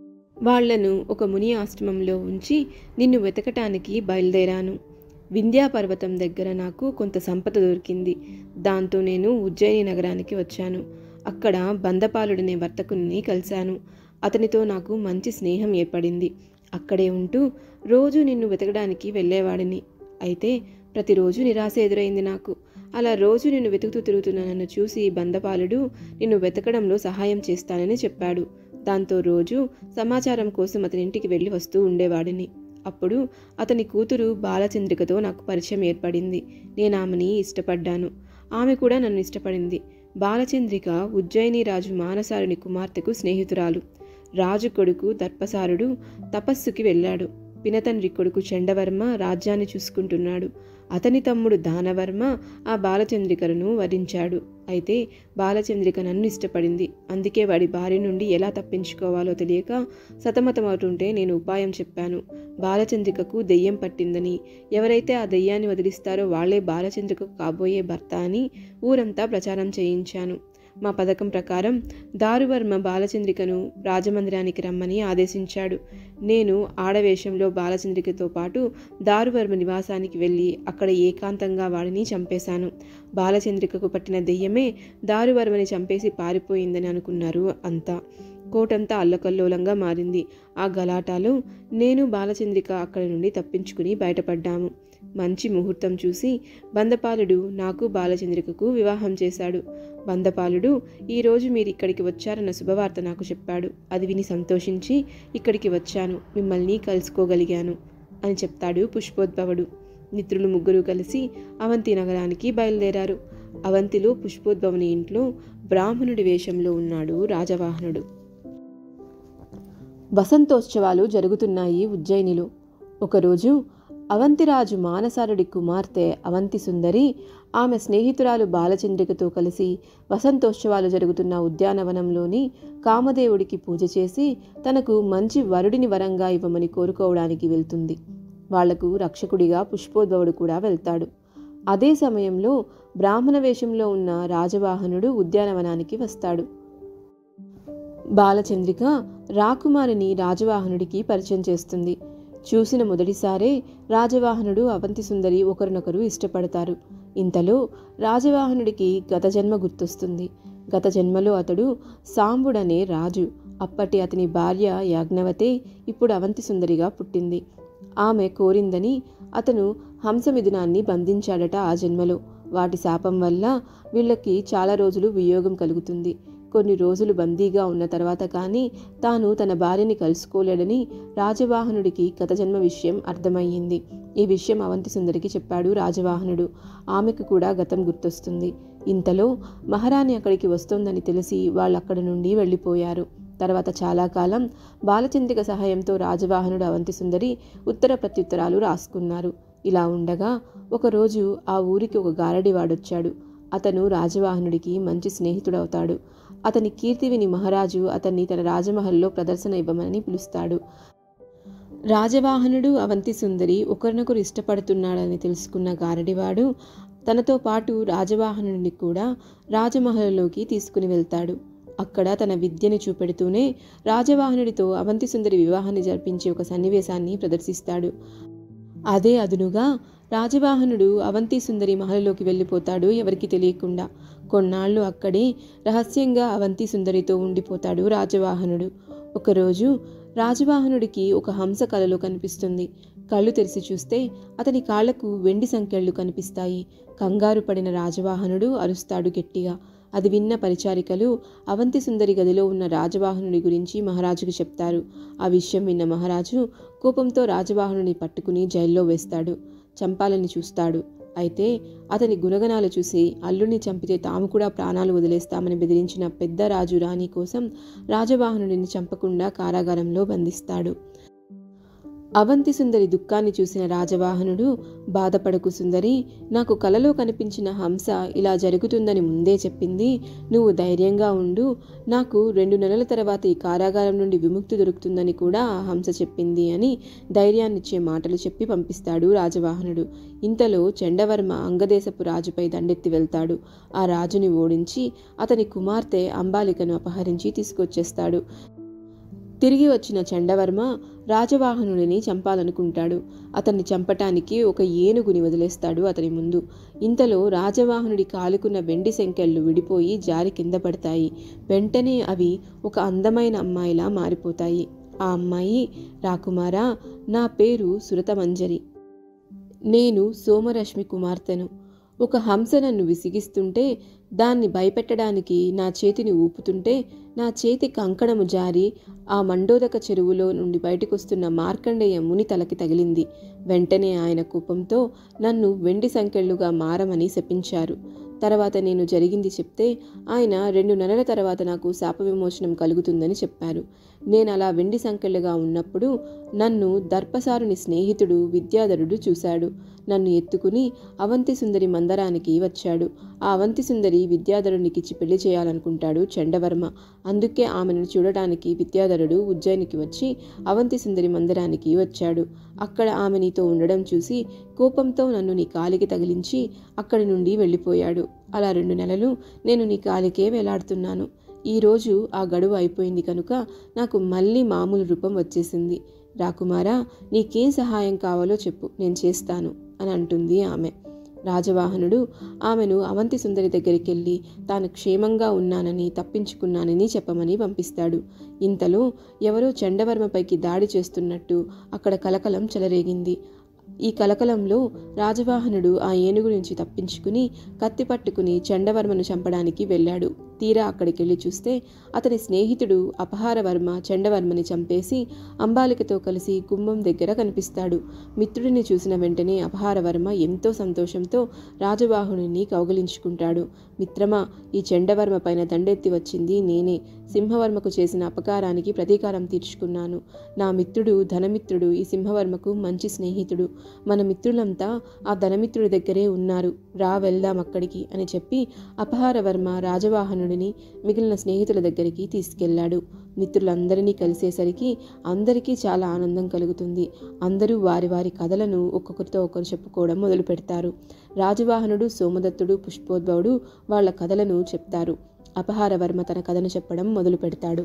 వాళ్లను ఒక ముని ఆశ్రమంలో ఉంచి నిన్ను వెతకటానికి బయలుదేరాను వింధ్యా పర్వతం దగ్గర నాకు కొంత సంపద దొరికింది దాంతో నేను ఉజ్జయిని నగరానికి వచ్చాను అక్కడ బందపాలుడనే వర్తకుని కలిశాను అతనితో నాకు మంచి స్నేహం ఏర్పడింది అక్కడే ఉంటూ రోజు నిన్ను వెతకడానికి వెళ్ళేవాడిని అయితే ప్రతిరోజు నిరాశ ఎదురైంది నాకు అలా రోజు నిన్ను వెతుకుతూ తిరుగుతున్న నన్ను చూసి బందపాలుడు నిన్ను వెతకడంలో సహాయం చేస్తానని చెప్పాడు దాంతో రోజు సమాచారం కోసం అతని ఇంటికి వెళ్ళి వస్తూ ఉండేవాడిని అప్పుడు అతని కూతురు బాలచంద్రికతో నాకు పరిచయం ఏర్పడింది నేను ఆమెని ఇష్టపడ్డాను ఆమె కూడా నన్ను ఇష్టపడింది బాలచంద్రిక ఉజ్జయిని రాజు మానసారుని కుమార్తెకు స్నేహితురాలు రాజు కొడుకు దర్పసారుడు తపస్సుకి వెళ్ళాడు పినతండ్రి కొడుకు చండవర్మ రాజ్యాన్ని చూసుకుంటున్నాడు అతని తమ్ముడు దానవర్మ ఆ బాలచంద్రికను వరించాడు అయితే బాలచంద్రిక నన్ను ఇష్టపడింది అందుకే వాడి భార్య నుండి ఎలా తప్పించుకోవాలో తెలియక సతమతమవుతుంటే నేను ఉపాయం చెప్పాను బాలచంద్రికకు దెయ్యం పట్టిందని ఎవరైతే ఆ దెయ్యాన్ని వదిలిస్తారో వాళ్లే బాలచంద్రికకు కాబోయే భర్త అని ఊరంతా ప్రచారం చేయించాను మా పథకం ప్రకారం దారువర్మ బాలచంద్రికను రాజమందిరానికి రమ్మని ఆదేశించాడు నేను ఆడవేషంలో బాలచంద్రికతో పాటు దారువర్మ నివాసానికి వెళ్ళి అక్కడ ఏకాంతంగా వాడిని చంపేశాను బాలచంద్రికకు పట్టిన దెయ్యమే దారువర్మని చంపేసి పారిపోయిందని అనుకున్నారు అంతా కోటంతా అల్లకల్లోలంగా మారింది ఆ గలాటాలో నేను బాలచంద్రిక అక్కడి నుండి తప్పించుకుని బయటపడ్డాము మంచి ముహూర్తం చూసి బందపాలుడు నాకు బాలచంద్రికకు వివాహం చేశాడు బందపాలుడు ఈరోజు మీరు ఇక్కడికి వచ్చారన్న శుభవార్త నాకు చెప్పాడు అది విని సంతోషించి ఇక్కడికి వచ్చాను మిమ్మల్ని కలుసుకోగలిగాను అని చెప్తాడు పుష్పోద్భవుడు మిత్రులు ముగ్గురు కలిసి అవంతి నగరానికి బయలుదేరారు అవంతిలో పుష్పోద్భవుని ఇంట్లో బ్రాహ్మణుడి వేషంలో ఉన్నాడు రాజవాహనుడు వసంతోత్సవాలు జరుగుతున్నాయి ఉజ్జయినిలో ఒకరోజు అవంతిరాజు మానసారుడి కుమార్తె అవంతి సుందరి ఆమె స్నేహితురాలు బాలచంద్రికతో కలిసి వసంతోత్సవాలు జరుగుతున్న ఉద్యానవనంలోని కామదేవుడికి పూజ చేసి తనకు మంచి వరుడిని వరంగా ఇవ్వమని కోరుకోవడానికి వెళ్తుంది వాళ్లకు రక్షకుడిగా పుష్పోద్భవుడు కూడా వెళ్తాడు అదే సమయంలో బ్రాహ్మణ వేషంలో ఉన్న రాజవాహనుడు ఉద్యానవనానికి వస్తాడు బాలచంద్రిక రాకుమారిని రాజవాహనుడికి పరిచయం చేస్తుంది చూసిన మొదటిసారే రాజవాహనుడు అవంతి సుందరి ఒకరినొకరు ఇష్టపడతారు ఇంతలో రాజవాహనుడికి గత జన్మ గుర్తొస్తుంది గత జన్మలో అతడు సాంబుడనే రాజు అప్పటి అతని భార్య యాజ్ఞవతే ఇప్పుడు అవంతి సుందరిగా పుట్టింది ఆమె కోరిందని అతను హంసమిథునాన్ని బంధించాడట ఆ జన్మలో వాటి శాపం వల్ల వీళ్ళకి చాలా రోజులు వియోగం కలుగుతుంది కొన్ని రోజులు బందీగా ఉన్న తర్వాత కానీ తాను తన భార్యని కలుసుకోలేడని రాజవాహనుడికి గత జన్మ విషయం అర్థమయ్యింది ఈ విషయం అవంతి సుందరికి చెప్పాడు రాజవాహనుడు ఆమెకు కూడా గతం గుర్తొస్తుంది ఇంతలో మహారాణి అక్కడికి వస్తోందని తెలిసి వాళ్ళు అక్కడి నుండి వెళ్ళిపోయారు తర్వాత చాలా కాలం బాలచంద్రిక సహాయంతో రాజవాహనుడు అవంతి సుందరి ఉత్తర ప్రత్యుత్తరాలు రాసుకున్నారు ఇలా ఉండగా ఒకరోజు ఆ ఊరికి ఒక గారడివాడొచ్చాడు అతను రాజవాహనుడికి మంచి స్నేహితుడవుతాడు అతని కీర్తి విని మహారాజు అతన్ని తన రాజమహల్లో ప్రదర్శన ఇవ్వమని పిలుస్తాడు రాజవాహనుడు అవంతి సుందరి ఒకరినొకరు ఇష్టపడుతున్నాడని తెలుసుకున్న గారడివాడు తనతో పాటు రాజవాహనుడిని కూడా రాజమహల్లోకి తీసుకుని వెళ్తాడు అక్కడ తన విద్యని చూపెడుతూనే రాజవాహనుడితో అవంతి సుందరి వివాహాన్ని జరిపించే ఒక సన్నివేశాన్ని ప్రదర్శిస్తాడు అదే అదునుగా రాజవాహనుడు అవంతి సుందరి మహల్లోకి వెళ్ళిపోతాడు ఎవరికి తెలియకుండా కొన్నాళ్ళు అక్కడే రహస్యంగా అవంతి సుందరితో ఉండిపోతాడు రాజవాహనుడు ఒకరోజు రాజవాహనుడికి ఒక హంస కలలో కనిపిస్తుంది కళ్ళు తెరిచి చూస్తే అతని కాళ్లకు వెండి సంకెళ్ళు కనిపిస్తాయి కంగారు పడిన రాజవాహనుడు అరుస్తాడు గట్టిగా అది విన్న పరిచారికలు అవంతి సుందరి గదిలో ఉన్న రాజవాహనుడి గురించి మహారాజుకు చెప్తారు ఆ విషయం విన్న మహారాజు కోపంతో రాజవాహనుని పట్టుకుని జైల్లో వేస్తాడు చంపాలని చూస్తాడు అయితే అతని గుణగణాలు చూసి అల్లుని చంపితే తాము కూడా ప్రాణాలు వదిలేస్తామని బెదిరించిన పెద్ద రాజు రాణి కోసం రాజవాహనుడిని చంపకుండా కారాగారంలో బంధిస్తాడు అవంతి సుందరి దుఃఖాన్ని చూసిన రాజవాహనుడు బాధపడకు సుందరి నాకు కలలో కనిపించిన హంస ఇలా జరుగుతుందని ముందే చెప్పింది నువ్వు ధైర్యంగా ఉండు నాకు రెండు నెలల తర్వాత ఈ కారాగారం నుండి విముక్తి దొరుకుతుందని కూడా ఆ హంస చెప్పింది అని ధైర్యాన్నిచ్చే మాటలు చెప్పి పంపిస్తాడు రాజవాహనుడు ఇంతలో చండవర్మ అంగదేశపు రాజుపై దండెత్తి వెళ్తాడు ఆ రాజుని ఓడించి అతని కుమార్తె అంబాలికను అపహరించి తీసుకొచ్చేస్తాడు తిరిగి వచ్చిన చండవర్మ రాజవాహనుడిని చంపాలనుకుంటాడు అతన్ని చంపటానికి ఒక ఏనుగుని వదిలేస్తాడు అతని ముందు ఇంతలో రాజవాహనుడి కాలుకున్న వెండి సంకెళ్ళు విడిపోయి జారి కింద పడతాయి వెంటనే అవి ఒక అందమైన అమ్మాయిలా మారిపోతాయి ఆ అమ్మాయి రాకుమారా నా పేరు సురతమంజరి నేను సోమరశ్మి కుమార్తెను ఒక హంస నన్ను విసిగిస్తుంటే దాన్ని భయపెట్టడానికి నా చేతిని ఊపుతుంటే నా చేతి కంకణము జారి ఆ మండోదక చెరువులో నుండి బయటకొస్తున్న మార్కండేయ ముని తలకి తగిలింది వెంటనే ఆయన కోపంతో నన్ను వెండి సంకెళ్ళుగా మారమని శపించారు తర్వాత నేను జరిగింది చెప్తే ఆయన రెండు నెలల తర్వాత నాకు శాప విమోచనం కలుగుతుందని చెప్పారు నేను అలా వెండి సంకెళ్ళుగా ఉన్నప్పుడు నన్ను దర్పసారుని స్నేహితుడు విద్యాధరుడు చూశాడు నన్ను ఎత్తుకుని అవంతి సుందరి మందరానికి వచ్చాడు ఆ అవంతి సుందరి విద్యాధరునికిచ్చి పెళ్లి చేయాలనుకుంటాడు చండవర్మ అందుకే ఆమెను చూడటానికి విద్యాధరుడు ఉజ్జయినికి వచ్చి అవంతి సుందరి మందిరానికి వచ్చాడు అక్కడ ఆమె నీతో ఉండడం చూసి కోపంతో నన్ను నీ కాలికి తగిలించి అక్కడి నుండి వెళ్ళిపోయాడు అలా రెండు నెలలు నేను నీ కాలికే వేలాడుతున్నాను ఈరోజు ఆ గడువు అయిపోయింది కనుక నాకు మళ్ళీ మామూలు రూపం వచ్చేసింది రాకుమారా నీకేం సహాయం కావాలో చెప్పు నేను చేస్తాను అని అంటుంది ఆమె రాజవాహనుడు ఆమెను అవంతి సుందరి దగ్గరికి వెళ్ళి తాను క్షేమంగా ఉన్నానని తప్పించుకున్నానని చెప్పమని పంపిస్తాడు ఇంతలో ఎవరో చండవర్మపైకి దాడి చేస్తున్నట్టు అక్కడ కలకలం చెలరేగింది ఈ కలకలంలో రాజవాహనుడు ఆ ఏనుగు నుంచి తప్పించుకుని కత్తి పట్టుకుని చండవర్మను చంపడానికి వెళ్ళాడు తీరా అక్కడికి వెళ్ళి చూస్తే అతని స్నేహితుడు అపహారవర్మ చండవర్మని చంపేసి అంబాలికతో కలిసి గుమ్మం దగ్గర కనిపిస్తాడు మిత్రుడిని చూసిన వెంటనే అపహారవర్మ ఎంతో సంతోషంతో రాజవాహనుని కౌగలించుకుంటాడు మిత్రమా ఈ చండవర్మ పైన దండెత్తి వచ్చింది నేనే సింహవర్మకు చేసిన అపకారానికి ప్రతీకారం తీర్చుకున్నాను నా మిత్రుడు ధనమిత్రుడు ఈ సింహవర్మకు మంచి స్నేహితుడు మన మిత్రులంతా ఆ ధనమిత్రుడి దగ్గరే ఉన్నారు రా వెళ్దాం అక్కడికి అని చెప్పి అపహారవర్మ రాజవాహనుడిని మిగిలిన స్నేహితుల దగ్గరికి తీసుకెళ్లాడు మిత్రులందరినీ కలిసేసరికి అందరికీ చాలా ఆనందం కలుగుతుంది అందరూ వారి వారి కథలను ఒక్కొక్కరితో ఒకరు చెప్పుకోవడం మొదలు పెడతారు రాజవాహనుడు సోమదత్తుడు పుష్పోద్భవుడు వాళ్ళ కథలను చెప్తారు అపహారవర్మ తన కథను చెప్పడం మొదలు పెడతాడు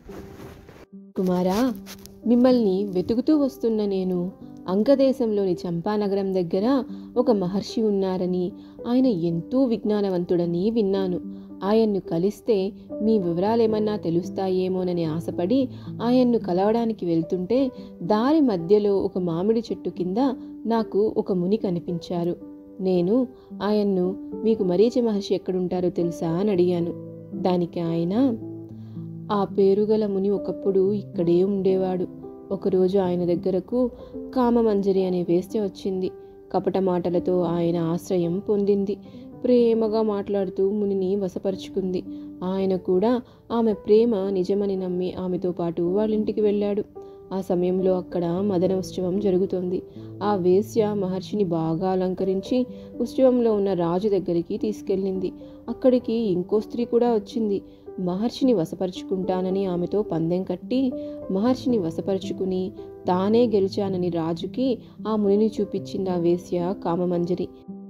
కుమారా మిమ్మల్ని వెతుకుతూ వస్తున్న నేను అంగదేశంలోని చంపానగరం దగ్గర ఒక మహర్షి ఉన్నారని ఆయన ఎంతో విజ్ఞానవంతుడని విన్నాను ఆయన్ను కలిస్తే మీ వివరాలేమన్నా తెలుస్తాయేమోనని ఆశపడి ఆయన్ను కలవడానికి వెళ్తుంటే దారి మధ్యలో ఒక మామిడి చెట్టు కింద నాకు ఒక ముని కనిపించారు నేను ఆయన్ను మీకు మరీచ మహర్షి ఎక్కడుంటారో తెలుసా అని అడిగాను దానికి ఆయన ఆ పేరుగల ముని ఒకప్పుడు ఇక్కడే ఉండేవాడు ఒకరోజు ఆయన దగ్గరకు కామమంజరి అనే వేశ్య వచ్చింది కపట మాటలతో ఆయన ఆశ్రయం పొందింది ప్రేమగా మాట్లాడుతూ మునిని వశపరుచుకుంది ఆయన కూడా ఆమె ప్రేమ నిజమని నమ్మి ఆమెతో పాటు వాళ్ళింటికి వెళ్ళాడు ఆ సమయంలో అక్కడ మదన ఉత్సవం జరుగుతోంది ఆ వేశ్య మహర్షిని బాగా అలంకరించి ఉత్సవంలో ఉన్న రాజు దగ్గరికి తీసుకెళ్ళింది అక్కడికి ఇంకో స్త్రీ కూడా వచ్చింది మహర్షిని వశపరుచుకుంటానని ఆమెతో పందెం కట్టి మహర్షిని వశపరుచుకుని తానే గెలిచానని రాజుకి ఆ మునిని చూపించింది ఆ వేశ్య కామమంజరి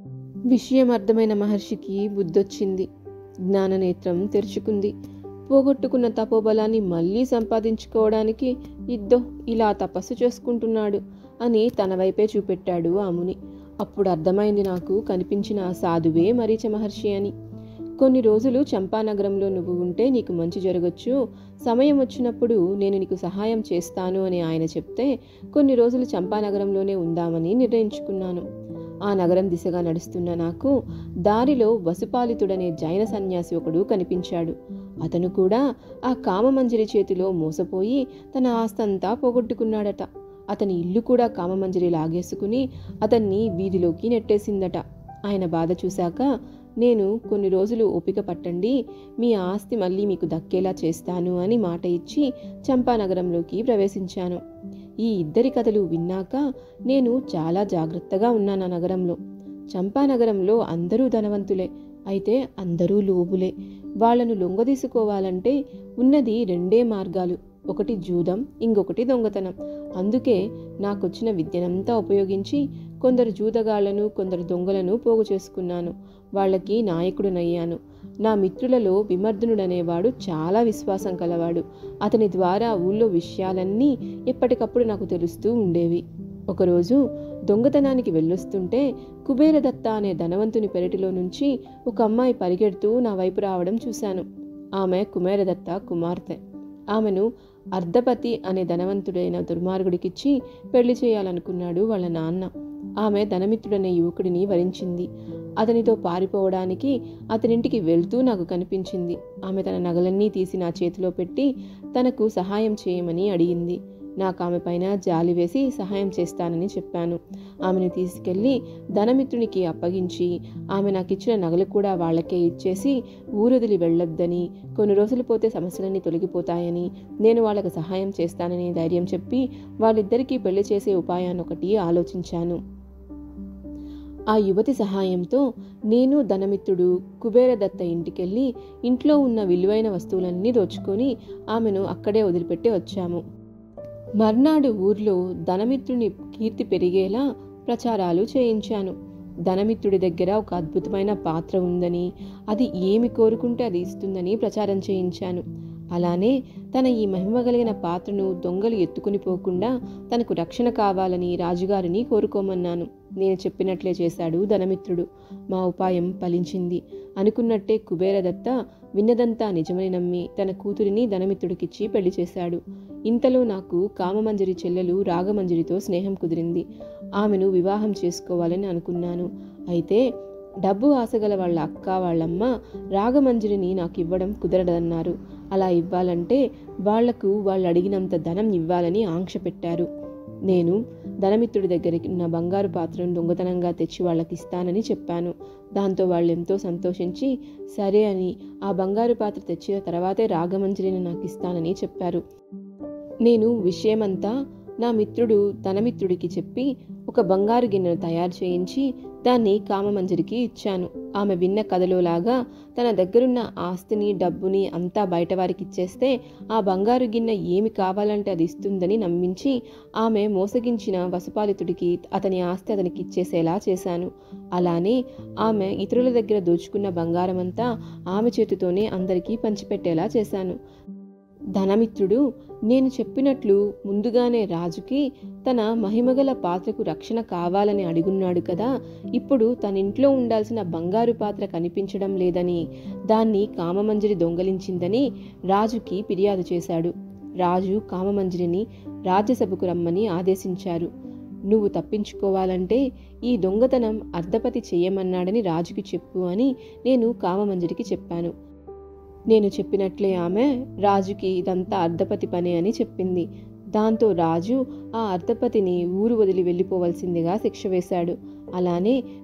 విషయం అర్థమైన మహర్షికి బుద్ధొచ్చింది జ్ఞాననేత్రం తెరుచుకుంది పోగొట్టుకున్న తపోబలాన్ని మళ్ళీ సంపాదించుకోవడానికి ఇద్దో ఇలా తపస్సు చేసుకుంటున్నాడు అని తన వైపే చూపెట్టాడు ఆ ముని అప్పుడు అర్థమైంది నాకు కనిపించిన ఆ సాధువే మరీచ మహర్షి అని కొన్ని రోజులు చంపానగరంలో నువ్వు ఉంటే నీకు మంచి జరగచ్చు సమయం వచ్చినప్పుడు నేను నీకు సహాయం చేస్తాను అని ఆయన చెప్తే కొన్ని రోజులు చంపానగరంలోనే ఉందామని నిర్ణయించుకున్నాను ఆ నగరం దిశగా నడుస్తున్న నాకు దారిలో వసుపాలితుడనే జైన సన్యాసి ఒకడు కనిపించాడు అతను కూడా ఆ కామమంజరి చేతిలో మోసపోయి తన ఆస్తంతా పోగొట్టుకున్నాడట అతని ఇల్లు కూడా కామమంజరి లాగేసుకుని అతన్ని వీధిలోకి నెట్టేసిందట ఆయన బాధ చూశాక నేను కొన్ని రోజులు ఓపిక పట్టండి మీ ఆస్తి మళ్ళీ మీకు దక్కేలా చేస్తాను అని మాట ఇచ్చి చంపానగరంలోకి ప్రవేశించాను ఈ ఇద్దరి కథలు విన్నాక నేను చాలా జాగ్రత్తగా ఉన్నాను ఆ నగరంలో చంపానగరంలో అందరూ ధనవంతులే అయితే అందరూ లోబులే వాళ్లను లొంగదీసుకోవాలంటే ఉన్నది రెండే మార్గాలు ఒకటి జూదం ఇంకొకటి దొంగతనం అందుకే నాకొచ్చిన విద్యనంతా ఉపయోగించి కొందరు జూదగాళ్లను కొందరు దొంగలను పోగు చేసుకున్నాను వాళ్ళకి నాయకుడునయ్యాను నా మిత్రులలో విమర్దనుడనేవాడు చాలా విశ్వాసం కలవాడు అతని ద్వారా ఊళ్ళో విషయాలన్నీ ఎప్పటికప్పుడు నాకు తెలుస్తూ ఉండేవి ఒకరోజు దొంగతనానికి వెళ్ళొస్తుంటే కుబేరదత్త అనే ధనవంతుని పెరటిలో నుంచి ఒక అమ్మాయి పరిగెడుతూ నా వైపు రావడం చూశాను ఆమె కుబేరదత్త కుమార్తె ఆమెను అర్ధపతి అనే ధనవంతుడైన దుర్మార్గుడికిచ్చి పెళ్లి చేయాలనుకున్నాడు వాళ్ళ నాన్న ఆమె ధనమిత్రుడనే యువకుడిని వరించింది అతనితో పారిపోవడానికి అతనింటికి వెళ్తూ నాకు కనిపించింది ఆమె తన నగలన్నీ తీసి నా చేతిలో పెట్టి తనకు సహాయం చేయమని అడిగింది నాకు ఆమె పైన జాలి వేసి సహాయం చేస్తానని చెప్పాను ఆమెను తీసుకెళ్ళి ధనమిత్రునికి అప్పగించి ఆమె నాకు ఇచ్చిన నగలు కూడా వాళ్ళకే ఇచ్చేసి ఊరొదిలి వెళ్ళొద్దని కొన్ని రోజులు పోతే సమస్యలన్నీ తొలగిపోతాయని నేను వాళ్ళకు సహాయం చేస్తానని ధైర్యం చెప్పి వాళ్ళిద్దరికీ పెళ్లి చేసే ఉపాయాన్ని ఒకటి ఆలోచించాను ఆ యువతి సహాయంతో నేను ధనమిత్రుడు కుబేరదత్త ఇంటికెళ్ళి ఇంట్లో ఉన్న విలువైన వస్తువులన్నీ దోచుకొని ఆమెను అక్కడే వదిలిపెట్టి వచ్చాము మర్నాడు ఊర్లో ధనమిత్రుని కీర్తి పెరిగేలా ప్రచారాలు చేయించాను ధనమిత్రుడి దగ్గర ఒక అద్భుతమైన పాత్ర ఉందని అది ఏమి కోరుకుంటే అది ఇస్తుందని ప్రచారం చేయించాను అలానే తన ఈ మహిమ కలిగిన పాత్రను దొంగలు ఎత్తుకుని పోకుండా తనకు రక్షణ కావాలని రాజుగారిని కోరుకోమన్నాను నేను చెప్పినట్లే చేశాడు ధనమిత్రుడు మా ఉపాయం ఫలించింది అనుకున్నట్టే కుబేరదత్త విన్నదంతా నిజమని నమ్మి తన కూతురిని ధనమిత్రుడికిచ్చి పెళ్లి చేశాడు ఇంతలో నాకు కామమంజరి చెల్లెలు రాగమంజరితో స్నేహం కుదిరింది ఆమెను వివాహం చేసుకోవాలని అనుకున్నాను అయితే డబ్బు ఆశగల వాళ్ళ అక్క వాళ్ళమ్మ రాగమంజరిని నాకు ఇవ్వడం కుదరదన్నారు అలా ఇవ్వాలంటే వాళ్లకు వాళ్ళు అడిగినంత ధనం ఇవ్వాలని ఆంక్ష పెట్టారు నేను ధనమిత్రుడి దగ్గరికి ఉన్న బంగారు పాత్రను దొంగతనంగా తెచ్చి వాళ్ళకి ఇస్తానని చెప్పాను దాంతో వాళ్ళు ఎంతో సంతోషించి సరే అని ఆ బంగారు పాత్ర తెచ్చిన తర్వాతే రాగమంజరిని నాకు ఇస్తానని చెప్పారు నేను విషయమంతా నా మిత్రుడు ధనమిత్రుడికి చెప్పి ఒక బంగారు గిన్నెను తయారు చేయించి దాన్ని కామమంజరికి ఇచ్చాను ఆమె విన్న కథలోలాగా తన దగ్గరున్న ఆస్తిని డబ్బుని అంతా బయటవారికి ఇచ్చేస్తే ఆ బంగారు గిన్నె ఏమి కావాలంటే అది ఇస్తుందని నమ్మించి ఆమె మోసగించిన వసుపాలితుడికి అతని ఆస్తి అతనికి ఇచ్చేసేలా చేశాను అలానే ఆమె ఇతరుల దగ్గర దోచుకున్న బంగారమంతా ఆమె చేతితోనే అందరికీ పంచిపెట్టేలా చేశాను ధనమిత్రుడు నేను చెప్పినట్లు ముందుగానే రాజుకి తన మహిమగల పాత్రకు రక్షణ కావాలని అడుగున్నాడు కదా ఇప్పుడు తన ఇంట్లో ఉండాల్సిన బంగారు పాత్ర కనిపించడం లేదని దాన్ని కామమంజరి దొంగలించిందని రాజుకి ఫిర్యాదు చేశాడు రాజు కామమంజరిని రాజ్యసభకు రమ్మని ఆదేశించారు నువ్వు తప్పించుకోవాలంటే ఈ దొంగతనం అర్ధపతి చెయ్యమన్నాడని రాజుకి చెప్పు అని నేను కామమంజరికి చెప్పాను నేను చెప్పినట్లే ఆమె రాజుకి ఇదంతా అర్ధపతి పనే అని చెప్పింది దాంతో రాజు ఆ అర్ధపతిని ఊరు వదిలి వెళ్ళిపోవలసిందిగా శిక్ష వేశాడు అలానే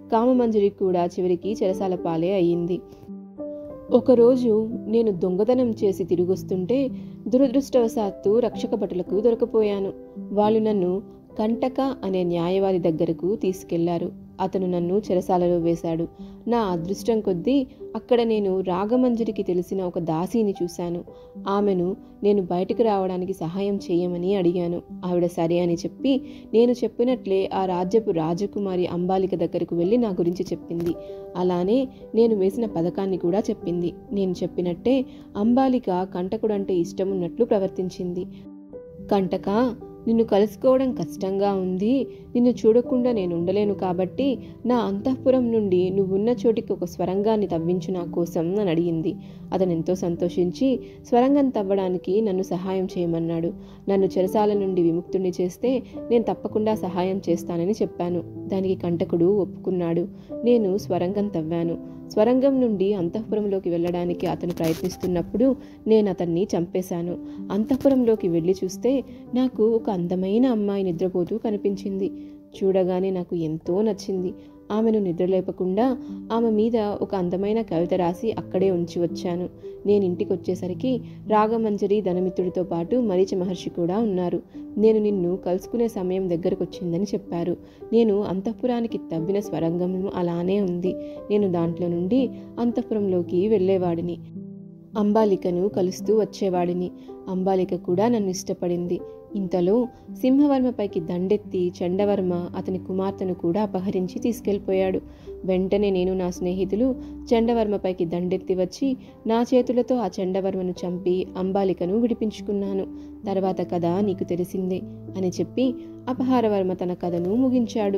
కామమంజరి కూడా చివరికి చెరసాల పాలే అయ్యింది ఒకరోజు నేను దొంగతనం చేసి తిరిగొస్తుంటే దురదృష్టవశాత్తు రక్షక భటులకు దొరకపోయాను వాళ్ళు నన్ను కంటక అనే న్యాయవాది దగ్గరకు తీసుకెళ్లారు అతను నన్ను చెరసాలలో వేశాడు నా అదృష్టం కొద్దీ అక్కడ నేను రాగమంజరికి తెలిసిన ఒక దాసీని చూశాను ఆమెను నేను బయటకు రావడానికి సహాయం చేయమని అడిగాను ఆవిడ సరే అని చెప్పి నేను చెప్పినట్లే ఆ రాజ్యపు రాజకుమారి అంబాలిక దగ్గరకు వెళ్ళి నా గురించి చెప్పింది అలానే నేను వేసిన పథకాన్ని కూడా చెప్పింది నేను చెప్పినట్టే అంబాలిక కంటకుడంటే ఇష్టం ఉన్నట్లు ప్రవర్తించింది కంటక నిన్ను కలుసుకోవడం కష్టంగా ఉంది నిన్ను చూడకుండా నేను ఉండలేను కాబట్టి నా అంతఃపురం నుండి నువ్వున్న చోటికి ఒక స్వరంగాన్ని తవ్వించు నా కోసం అని అడిగింది అతను ఎంతో సంతోషించి స్వరంగం తవ్వడానికి నన్ను సహాయం చేయమన్నాడు నన్ను చెరసాల నుండి విముక్తుణ్ణి చేస్తే నేను తప్పకుండా సహాయం చేస్తానని చెప్పాను దానికి కంటకుడు ఒప్పుకున్నాడు నేను స్వరంగం తవ్వాను స్వరంగం నుండి అంతఃపురంలోకి వెళ్ళడానికి అతను ప్రయత్నిస్తున్నప్పుడు నేను అతన్ని చంపేశాను అంతఃపురంలోకి వెళ్ళి చూస్తే నాకు ఒక అందమైన అమ్మాయి నిద్రపోతూ కనిపించింది చూడగానే నాకు ఎంతో నచ్చింది ఆమెను నిద్రలేపకుండా ఆమె మీద ఒక అందమైన కవిత రాసి అక్కడే ఉంచి వచ్చాను నేను ఇంటికి వచ్చేసరికి రాగమంజరి ధనమిత్రుడితో పాటు మరీచ మహర్షి కూడా ఉన్నారు నేను నిన్ను కలుసుకునే సమయం దగ్గరకు వచ్చిందని చెప్పారు నేను అంతఃపురానికి తవ్విన స్వరంగం అలానే ఉంది నేను దాంట్లో నుండి అంతఃపురంలోకి వెళ్ళేవాడిని అంబాలికను కలుస్తూ వచ్చేవాడిని అంబాలిక కూడా నన్ను ఇష్టపడింది ఇంతలో సింహవర్మపైకి దండెత్తి చండవర్మ అతని కుమార్తెను కూడా అపహరించి తీసుకెళ్ళిపోయాడు వెంటనే నేను నా స్నేహితులు చండవర్మపైకి దండెత్తి వచ్చి నా చేతులతో ఆ చండవర్మను చంపి అంబాలికను విడిపించుకున్నాను తర్వాత కథ నీకు తెలిసిందే అని చెప్పి అపహారవర్మ తన కథను ముగించాడు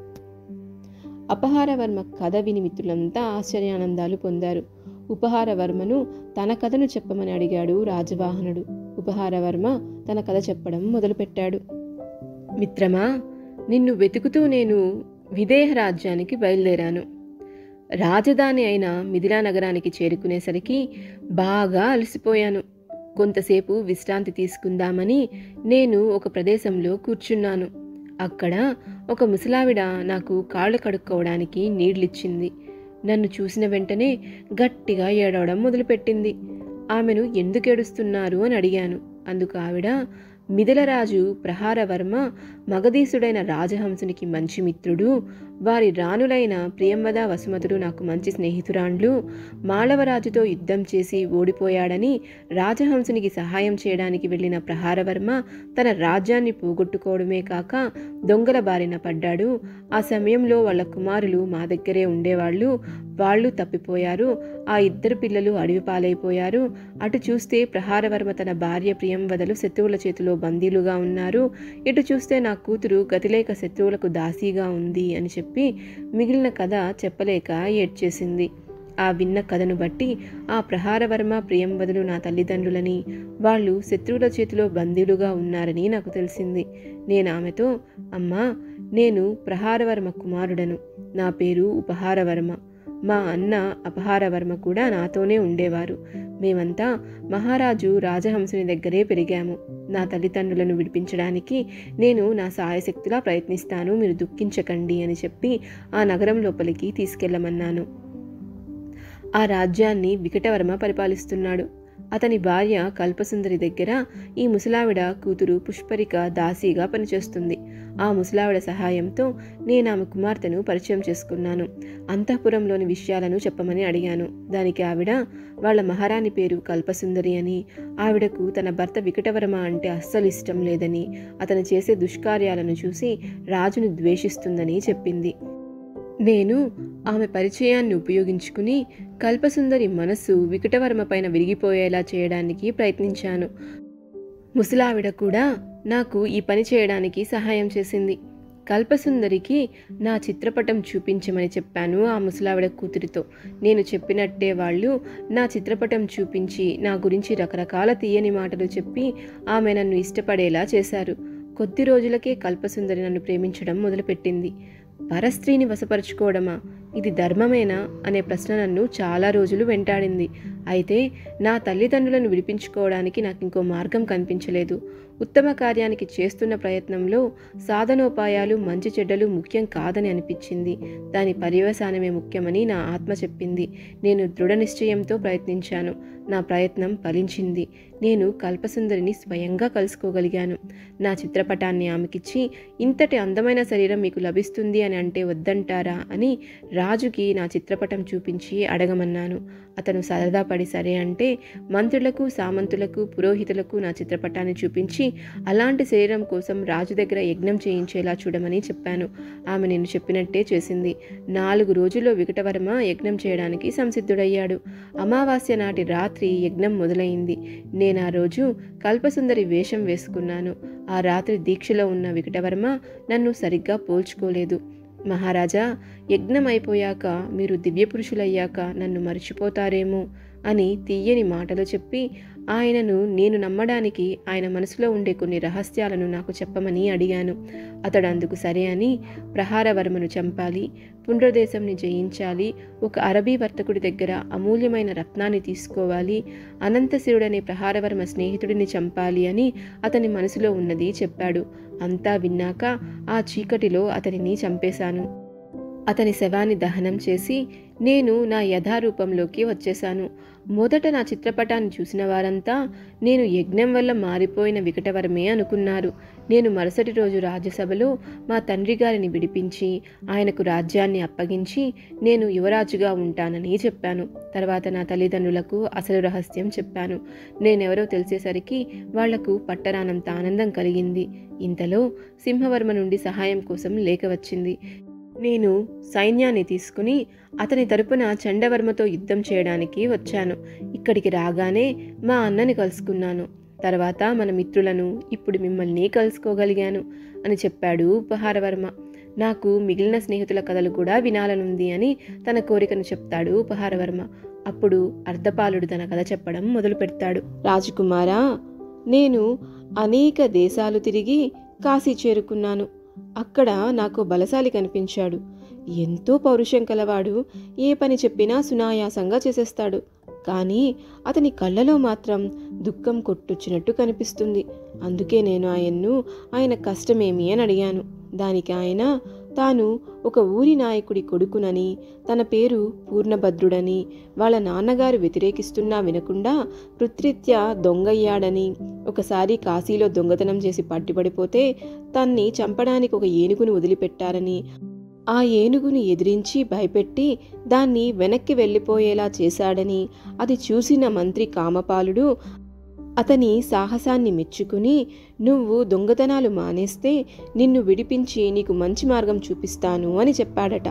అపహారవర్మ కథ విని మిత్రులంతా ఆశ్చర్యానందాలు పొందారు ఉపహారవర్మను తన కథను చెప్పమని అడిగాడు రాజవాహనుడు ఉపహారవర్మ తన కథ చెప్పడం మొదలుపెట్టాడు మిత్రమా నిన్ను వెతుకుతూ నేను విదేహ రాజ్యానికి బయలుదేరాను రాజధాని అయిన మిథిలా నగరానికి చేరుకునేసరికి బాగా అలసిపోయాను కొంతసేపు విశ్రాంతి తీసుకుందామని నేను ఒక ప్రదేశంలో కూర్చున్నాను అక్కడ ఒక ముసలావిడ నాకు కాళ్ళు కడుక్కోవడానికి నీళ్ళిచ్చింది నన్ను చూసిన వెంటనే గట్టిగా ఏడవడం మొదలుపెట్టింది ఆమెను ఎందుకు ఏడుస్తున్నారు అని అడిగాను అందుకు ఆవిడ మిథిలరాజు ప్రహారవర్మ మగధీసుడైన రాజహంసునికి మంచి మిత్రుడు వారి రాణులైన ప్రియంవద వసుమతుడు నాకు మంచి స్నేహితురాండ్లు మాళవరాజుతో యుద్ధం చేసి ఓడిపోయాడని రాజహంసునికి సహాయం చేయడానికి వెళ్ళిన ప్రహారవర్మ తన రాజ్యాన్ని పోగొట్టుకోవడమే కాక దొంగల బారిన పడ్డాడు ఆ సమయంలో వాళ్ళ కుమారులు మా దగ్గరే ఉండేవాళ్ళు వాళ్ళు తప్పిపోయారు ఆ ఇద్దరు పిల్లలు అడవి పాలైపోయారు అటు చూస్తే ప్రహారవర్మ తన భార్య ప్రియంవదలు శత్రువుల చేతిలో బందీలుగా ఉన్నారు ఇటు చూస్తే నా కూతురు గతిలేక శత్రువులకు దాసీగా ఉంది అని చెప్పి మిగిలిన కథ చెప్పలేక ఏడ్చేసింది ఆ విన్న కథను బట్టి ఆ ప్రహారవర్మ ప్రియంవదులు నా తల్లిదండ్రులని వాళ్ళు శత్రువుల చేతిలో బందీలుగా ఉన్నారని నాకు తెలిసింది నేను ఆమెతో అమ్మా నేను ప్రహారవర్మ కుమారుడను నా పేరు ఉపహారవర్మ మా అన్న అపహారవర్మ కూడా నాతోనే ఉండేవారు మేమంతా మహారాజు రాజహంసుని దగ్గరే పెరిగాము నా తల్లిదండ్రులను విడిపించడానికి నేను నా సాయశక్తిలా ప్రయత్నిస్తాను మీరు దుఃఖించకండి అని చెప్పి ఆ నగరం లోపలికి తీసుకెళ్లమన్నాను ఆ రాజ్యాన్ని వికటవర్మ పరిపాలిస్తున్నాడు అతని భార్య కల్పసుందరి దగ్గర ఈ ముసలావిడ కూతురు పుష్పరిక దాసీగా పనిచేస్తుంది ఆ ముసలావిడ సహాయంతో నేను ఆమె కుమార్తెను పరిచయం చేసుకున్నాను అంతఃపురంలోని విషయాలను చెప్పమని అడిగాను దానికి ఆవిడ వాళ్ళ మహారాణి పేరు కల్పసుందరి అని ఆవిడకు తన భర్త వికటవర్మ అంటే అస్సలు ఇష్టం లేదని అతను చేసే దుష్కార్యాలను చూసి రాజును ద్వేషిస్తుందని చెప్పింది నేను ఆమె పరిచయాన్ని ఉపయోగించుకుని కల్పసుందరి మనస్సు వికటవర్మ పైన విరిగిపోయేలా చేయడానికి ప్రయత్నించాను ముసలావిడ కూడా నాకు ఈ పని చేయడానికి సహాయం చేసింది కల్పసుందరికి నా చిత్రపటం చూపించమని చెప్పాను ఆ ముసలావిడ కూతురితో నేను చెప్పినట్టే వాళ్ళు నా చిత్రపటం చూపించి నా గురించి రకరకాల తీయని మాటలు చెప్పి ఆమె నన్ను ఇష్టపడేలా చేశారు కొద్ది రోజులకే కల్పసుందరి నన్ను ప్రేమించడం మొదలుపెట్టింది పరస్త్రీని వశపరుచుకోవడమా ఇది ధర్మమేనా అనే ప్రశ్న నన్ను చాలా రోజులు వెంటాడింది అయితే నా తల్లిదండ్రులను విడిపించుకోవడానికి నాకు ఇంకో మార్గం కనిపించలేదు ఉత్తమ కార్యానికి చేస్తున్న ప్రయత్నంలో సాధనోపాయాలు మంచి చెడ్డలు ముఖ్యం కాదని అనిపించింది దాని పర్యవసానమే ముఖ్యమని నా ఆత్మ చెప్పింది నేను దృఢ నిశ్చయంతో ప్రయత్నించాను నా ప్రయత్నం ఫలించింది నేను కల్పసుందరిని స్వయంగా కలుసుకోగలిగాను నా చిత్రపటాన్ని ఆమెకిచ్చి ఇంతటి అందమైన శరీరం మీకు లభిస్తుంది అని అంటే వద్దంటారా అని రాజుకి నా చిత్రపటం చూపించి అడగమన్నాను అతను సరదా పడి సరే అంటే మంత్రులకు సామంతులకు పురోహితులకు నా చిత్రపటాన్ని చూపించి అలాంటి శరీరం కోసం రాజు దగ్గర యజ్ఞం చేయించేలా చూడమని చెప్పాను ఆమె నేను చెప్పినట్టే చేసింది నాలుగు రోజుల్లో వికటవర్మ యజ్ఞం చేయడానికి సంసిద్ధుడయ్యాడు అమావాస్య నాటి రాత్రి యజ్ఞం మొదలైంది నేను ఆ రోజు కల్పసుందరి వేషం వేసుకున్నాను ఆ రాత్రి దీక్షలో ఉన్న వికటవర్మ నన్ను సరిగ్గా పోల్చుకోలేదు మహారాజా యజ్ఞం అయిపోయాక మీరు దివ్యపురుషులయ్యాక నన్ను మర్చిపోతారేమో అని తీయని మాటలు చెప్పి ఆయనను నేను నమ్మడానికి ఆయన మనసులో ఉండే కొన్ని రహస్యాలను నాకు చెప్పమని అడిగాను అతడు అందుకు సరే అని ప్రహారవర్మను చంపాలి పుండ్రదేశంని జయించాలి ఒక అరబీ వర్తకుడి దగ్గర అమూల్యమైన రత్నాన్ని తీసుకోవాలి అనంతశివుడనే ప్రహారవర్మ స్నేహితుడిని చంపాలి అని అతని మనసులో ఉన్నది చెప్పాడు అంతా విన్నాక ఆ చీకటిలో అతనిని చంపేశాను అతని శవాన్ని దహనం చేసి నేను నా యథారూపంలోకి వచ్చేశాను మొదట నా చిత్రపటాన్ని చూసిన వారంతా నేను యజ్ఞం వల్ల మారిపోయిన వికటవరమే అనుకున్నారు నేను మరుసటి రోజు రాజ్యసభలో మా తండ్రి గారిని విడిపించి ఆయనకు రాజ్యాన్ని అప్పగించి నేను యువరాజుగా ఉంటానని చెప్పాను తర్వాత నా తల్లిదండ్రులకు అసలు రహస్యం చెప్పాను నేనెవరో తెలిసేసరికి వాళ్లకు పట్టరానంత ఆనందం కలిగింది ఇంతలో సింహవర్మ నుండి సహాయం కోసం లేఖ వచ్చింది నేను సైన్యాన్ని తీసుకుని అతని తరపున చండవర్మతో యుద్ధం చేయడానికి వచ్చాను ఇక్కడికి రాగానే మా అన్నని కలుసుకున్నాను తర్వాత మన మిత్రులను ఇప్పుడు మిమ్మల్ని కలుసుకోగలిగాను అని చెప్పాడు ఉపహారవర్మ నాకు మిగిలిన స్నేహితుల కథలు కూడా వినాలనుంది అని తన కోరికను చెప్తాడు ఉపహారవర్మ అప్పుడు అర్ధపాలుడు తన కథ చెప్పడం మొదలు పెడతాడు రాజకుమారా నేను అనేక దేశాలు తిరిగి కాశీ చేరుకున్నాను అక్కడ నాకు బలశాలి కనిపించాడు ఎంతో పౌరుషం కలవాడు ఏ పని చెప్పినా సునాయాసంగా చేసేస్తాడు కానీ అతని కళ్ళలో మాత్రం దుఃఖం కొట్టొచ్చినట్టు కనిపిస్తుంది అందుకే నేను ఆయన్ను ఆయన కష్టమేమి అని అడిగాను దానికి ఆయన తాను ఒక ఊరి నాయకుడి కొడుకునని తన పేరు పూర్ణభద్రుడని వాళ్ళ నాన్నగారు వ్యతిరేకిస్తున్నా వినకుండా వృత్తిరీత్యా దొంగయ్యాడని ఒకసారి కాశీలో దొంగతనం చేసి పట్టిపడిపోతే తన్ని చంపడానికి ఒక ఏనుగుని వదిలిపెట్టారని ఆ ఏనుగుని ఎదిరించి భయపెట్టి దాన్ని వెనక్కి వెళ్ళిపోయేలా చేశాడని అది చూసిన మంత్రి కామపాలుడు అతని సాహసాన్ని మెచ్చుకుని నువ్వు దొంగతనాలు మానేస్తే నిన్ను విడిపించి నీకు మంచి మార్గం చూపిస్తాను అని చెప్పాడట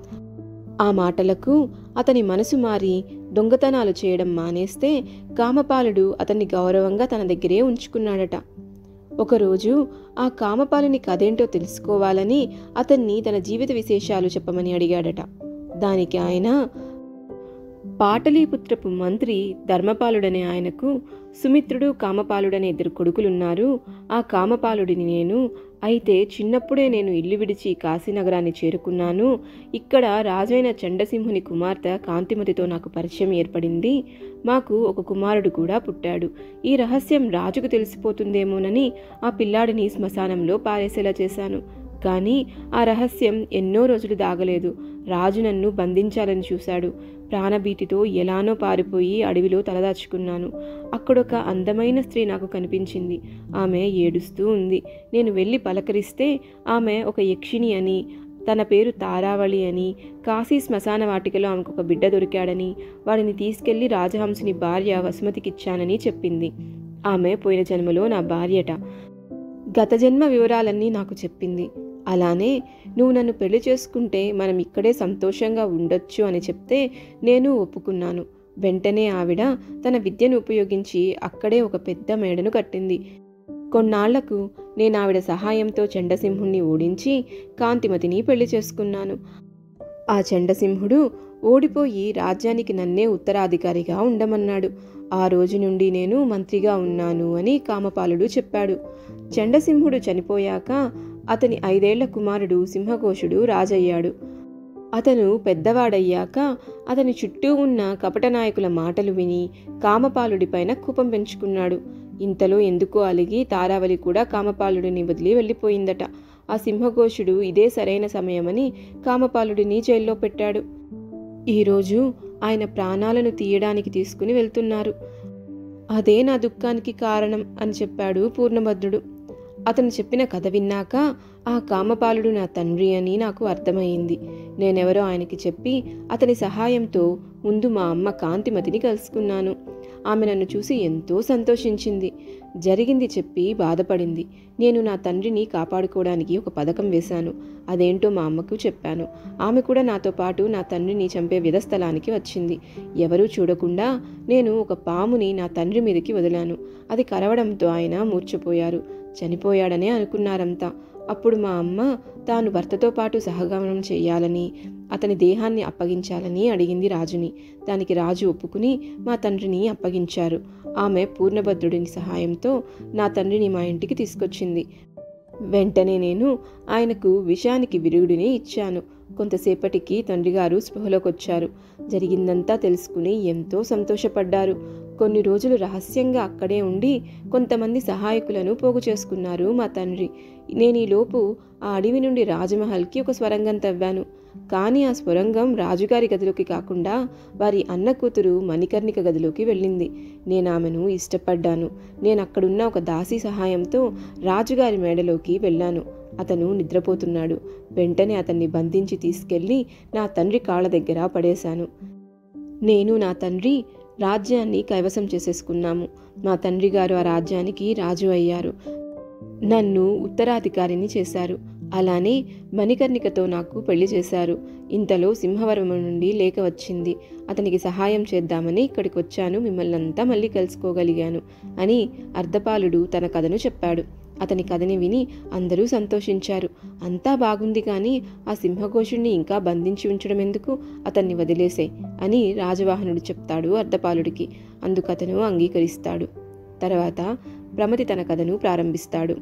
ఆ మాటలకు అతని మనసు మారి దొంగతనాలు చేయడం మానేస్తే కామపాలుడు అతన్ని గౌరవంగా తన దగ్గరే ఉంచుకున్నాడట ఒకరోజు ఆ కామపాలుని కథేంటో తెలుసుకోవాలని అతన్ని తన జీవిత విశేషాలు చెప్పమని అడిగాడట దానికి ఆయన పాటలీపుత్రపు మంత్రి ధర్మపాలుడనే ఆయనకు సుమిత్రుడు కామపాలుడనే ఇద్దరు కొడుకులున్నారు ఆ కామపాలుడిని నేను అయితే చిన్నప్పుడే నేను ఇల్లు విడిచి కాశీనగరాన్ని చేరుకున్నాను ఇక్కడ రాజైన చండసింహుని కుమార్తె కాంతిమతితో నాకు పరిచయం ఏర్పడింది మాకు ఒక కుమారుడు కూడా పుట్టాడు ఈ రహస్యం రాజుకు తెలిసిపోతుందేమోనని ఆ పిల్లాడిని శ్మశానంలో పారేసేలా చేశాను కానీ ఆ రహస్యం ఎన్నో రోజులు దాగలేదు రాజు నన్ను బంధించాలని చూశాడు ప్రాణభీతితో ఎలానో పారిపోయి అడవిలో తలదాచుకున్నాను అక్కడొక అందమైన స్త్రీ నాకు కనిపించింది ఆమె ఏడుస్తూ ఉంది నేను వెళ్ళి పలకరిస్తే ఆమె ఒక యక్షిణి అని తన పేరు తారావళి అని కాశీ శ్మశాన వాటికలో ఆమెకు ఒక బిడ్డ దొరికాడని వాడిని తీసుకెళ్లి రాజహంసుని భార్య వసుమతికిచ్చానని చెప్పింది ఆమె పోయిన జన్మలో నా భార్యట గత జన్మ వివరాలన్నీ నాకు చెప్పింది అలానే నువ్వు నన్ను పెళ్లి చేసుకుంటే మనం ఇక్కడే సంతోషంగా ఉండొచ్చు అని చెప్తే నేను ఒప్పుకున్నాను వెంటనే ఆవిడ తన విద్యను ఉపయోగించి అక్కడే ఒక పెద్ద మేడను కట్టింది కొన్నాళ్లకు నేను ఆవిడ సహాయంతో చండసింహుణ్ణి ఓడించి కాంతిమతిని పెళ్లి చేసుకున్నాను ఆ చండసింహుడు ఓడిపోయి రాజ్యానికి నన్నే ఉత్తరాధికారిగా ఉండమన్నాడు ఆ రోజు నుండి నేను మంత్రిగా ఉన్నాను అని కామపాలుడు చెప్పాడు చండసింహుడు చనిపోయాక అతని ఐదేళ్ల కుమారుడు సింహఘోషుడు రాజయ్యాడు అతను పెద్దవాడయ్యాక అతని చుట్టూ ఉన్న కపట నాయకుల మాటలు విని కామపాలుడిపైన కూపం పెంచుకున్నాడు ఇంతలో ఎందుకో అలిగి తారావలి కూడా కామపాలుడిని వదిలి వెళ్ళిపోయిందట ఆ సింహఘోషుడు ఇదే సరైన సమయమని కామపాలుడిని జైల్లో పెట్టాడు ఈరోజు ఆయన ప్రాణాలను తీయడానికి తీసుకుని వెళ్తున్నారు అదే నా దుఃఖానికి కారణం అని చెప్పాడు పూర్ణభద్రుడు అతను చెప్పిన కథ విన్నాక ఆ కామపాలుడు నా తండ్రి అని నాకు అర్థమైంది నేనెవరో ఆయనకి చెప్పి అతని సహాయంతో ముందు మా అమ్మ కాంతిమతిని కలుసుకున్నాను ఆమె నన్ను చూసి ఎంతో సంతోషించింది జరిగింది చెప్పి బాధపడింది నేను నా తండ్రిని కాపాడుకోవడానికి ఒక పథకం వేశాను అదేంటో మా అమ్మకు చెప్పాను ఆమె కూడా నాతో పాటు నా తండ్రిని చంపే విధస్థలానికి వచ్చింది ఎవరూ చూడకుండా నేను ఒక పాముని నా తండ్రి మీదకి వదిలాను అది కరవడంతో ఆయన మూర్ఛపోయారు చనిపోయాడనే అనుకున్నారంతా అప్పుడు మా అమ్మ తాను భర్తతో పాటు సహగమనం చేయాలని అతని దేహాన్ని అప్పగించాలని అడిగింది రాజుని దానికి రాజు ఒప్పుకుని మా తండ్రిని అప్పగించారు ఆమె పూర్ణభద్రుడిని సహాయంతో నా తండ్రిని మా ఇంటికి తీసుకొచ్చింది వెంటనే నేను ఆయనకు విషానికి విరుగుడిని ఇచ్చాను కొంతసేపటికి తండ్రిగారు స్పృహలోకి వచ్చారు జరిగిందంతా తెలుసుకుని ఎంతో సంతోషపడ్డారు కొన్ని రోజులు రహస్యంగా అక్కడే ఉండి కొంతమంది సహాయకులను పోగు చేసుకున్నారు మా తండ్రి నేను ఈలోపు ఆ అడవి నుండి రాజమహల్కి ఒక స్వరంగం తవ్వాను కానీ ఆ స్వరంగం రాజుగారి గదిలోకి కాకుండా వారి అన్న కూతురు మణికర్ణిక గదిలోకి వెళ్ళింది నేను ఆమెను ఇష్టపడ్డాను నేను అక్కడున్న ఒక దాసి సహాయంతో రాజుగారి మేడలోకి వెళ్ళాను అతను నిద్రపోతున్నాడు వెంటనే అతన్ని బంధించి తీసుకెళ్ళి నా తండ్రి కాళ్ళ దగ్గర పడేశాను నేను నా తండ్రి రాజ్యాన్ని కైవసం చేసేసుకున్నాము మా తండ్రి గారు ఆ రాజ్యానికి రాజు అయ్యారు నన్ను ఉత్తరాధికారిని చేశారు అలానే మణికర్ణికతో నాకు పెళ్లి చేశారు ఇంతలో సింహవరం నుండి లేఖ వచ్చింది అతనికి సహాయం చేద్దామని ఇక్కడికి వచ్చాను మిమ్మల్ని అంతా మళ్ళీ కలుసుకోగలిగాను అని అర్ధపాలుడు తన కథను చెప్పాడు అతని కథని విని అందరూ సంతోషించారు అంతా బాగుంది కానీ ఆ సింహఘోషుణ్ణి ఇంకా బంధించి ఉంచడం ఎందుకు అతన్ని వదిలేసే అని రాజవాహనుడు చెప్తాడు అర్ధపాలుడికి అందుకతను అంగీకరిస్తాడు తర్వాత ప్రమతి తన కథను ప్రారంభిస్తాడు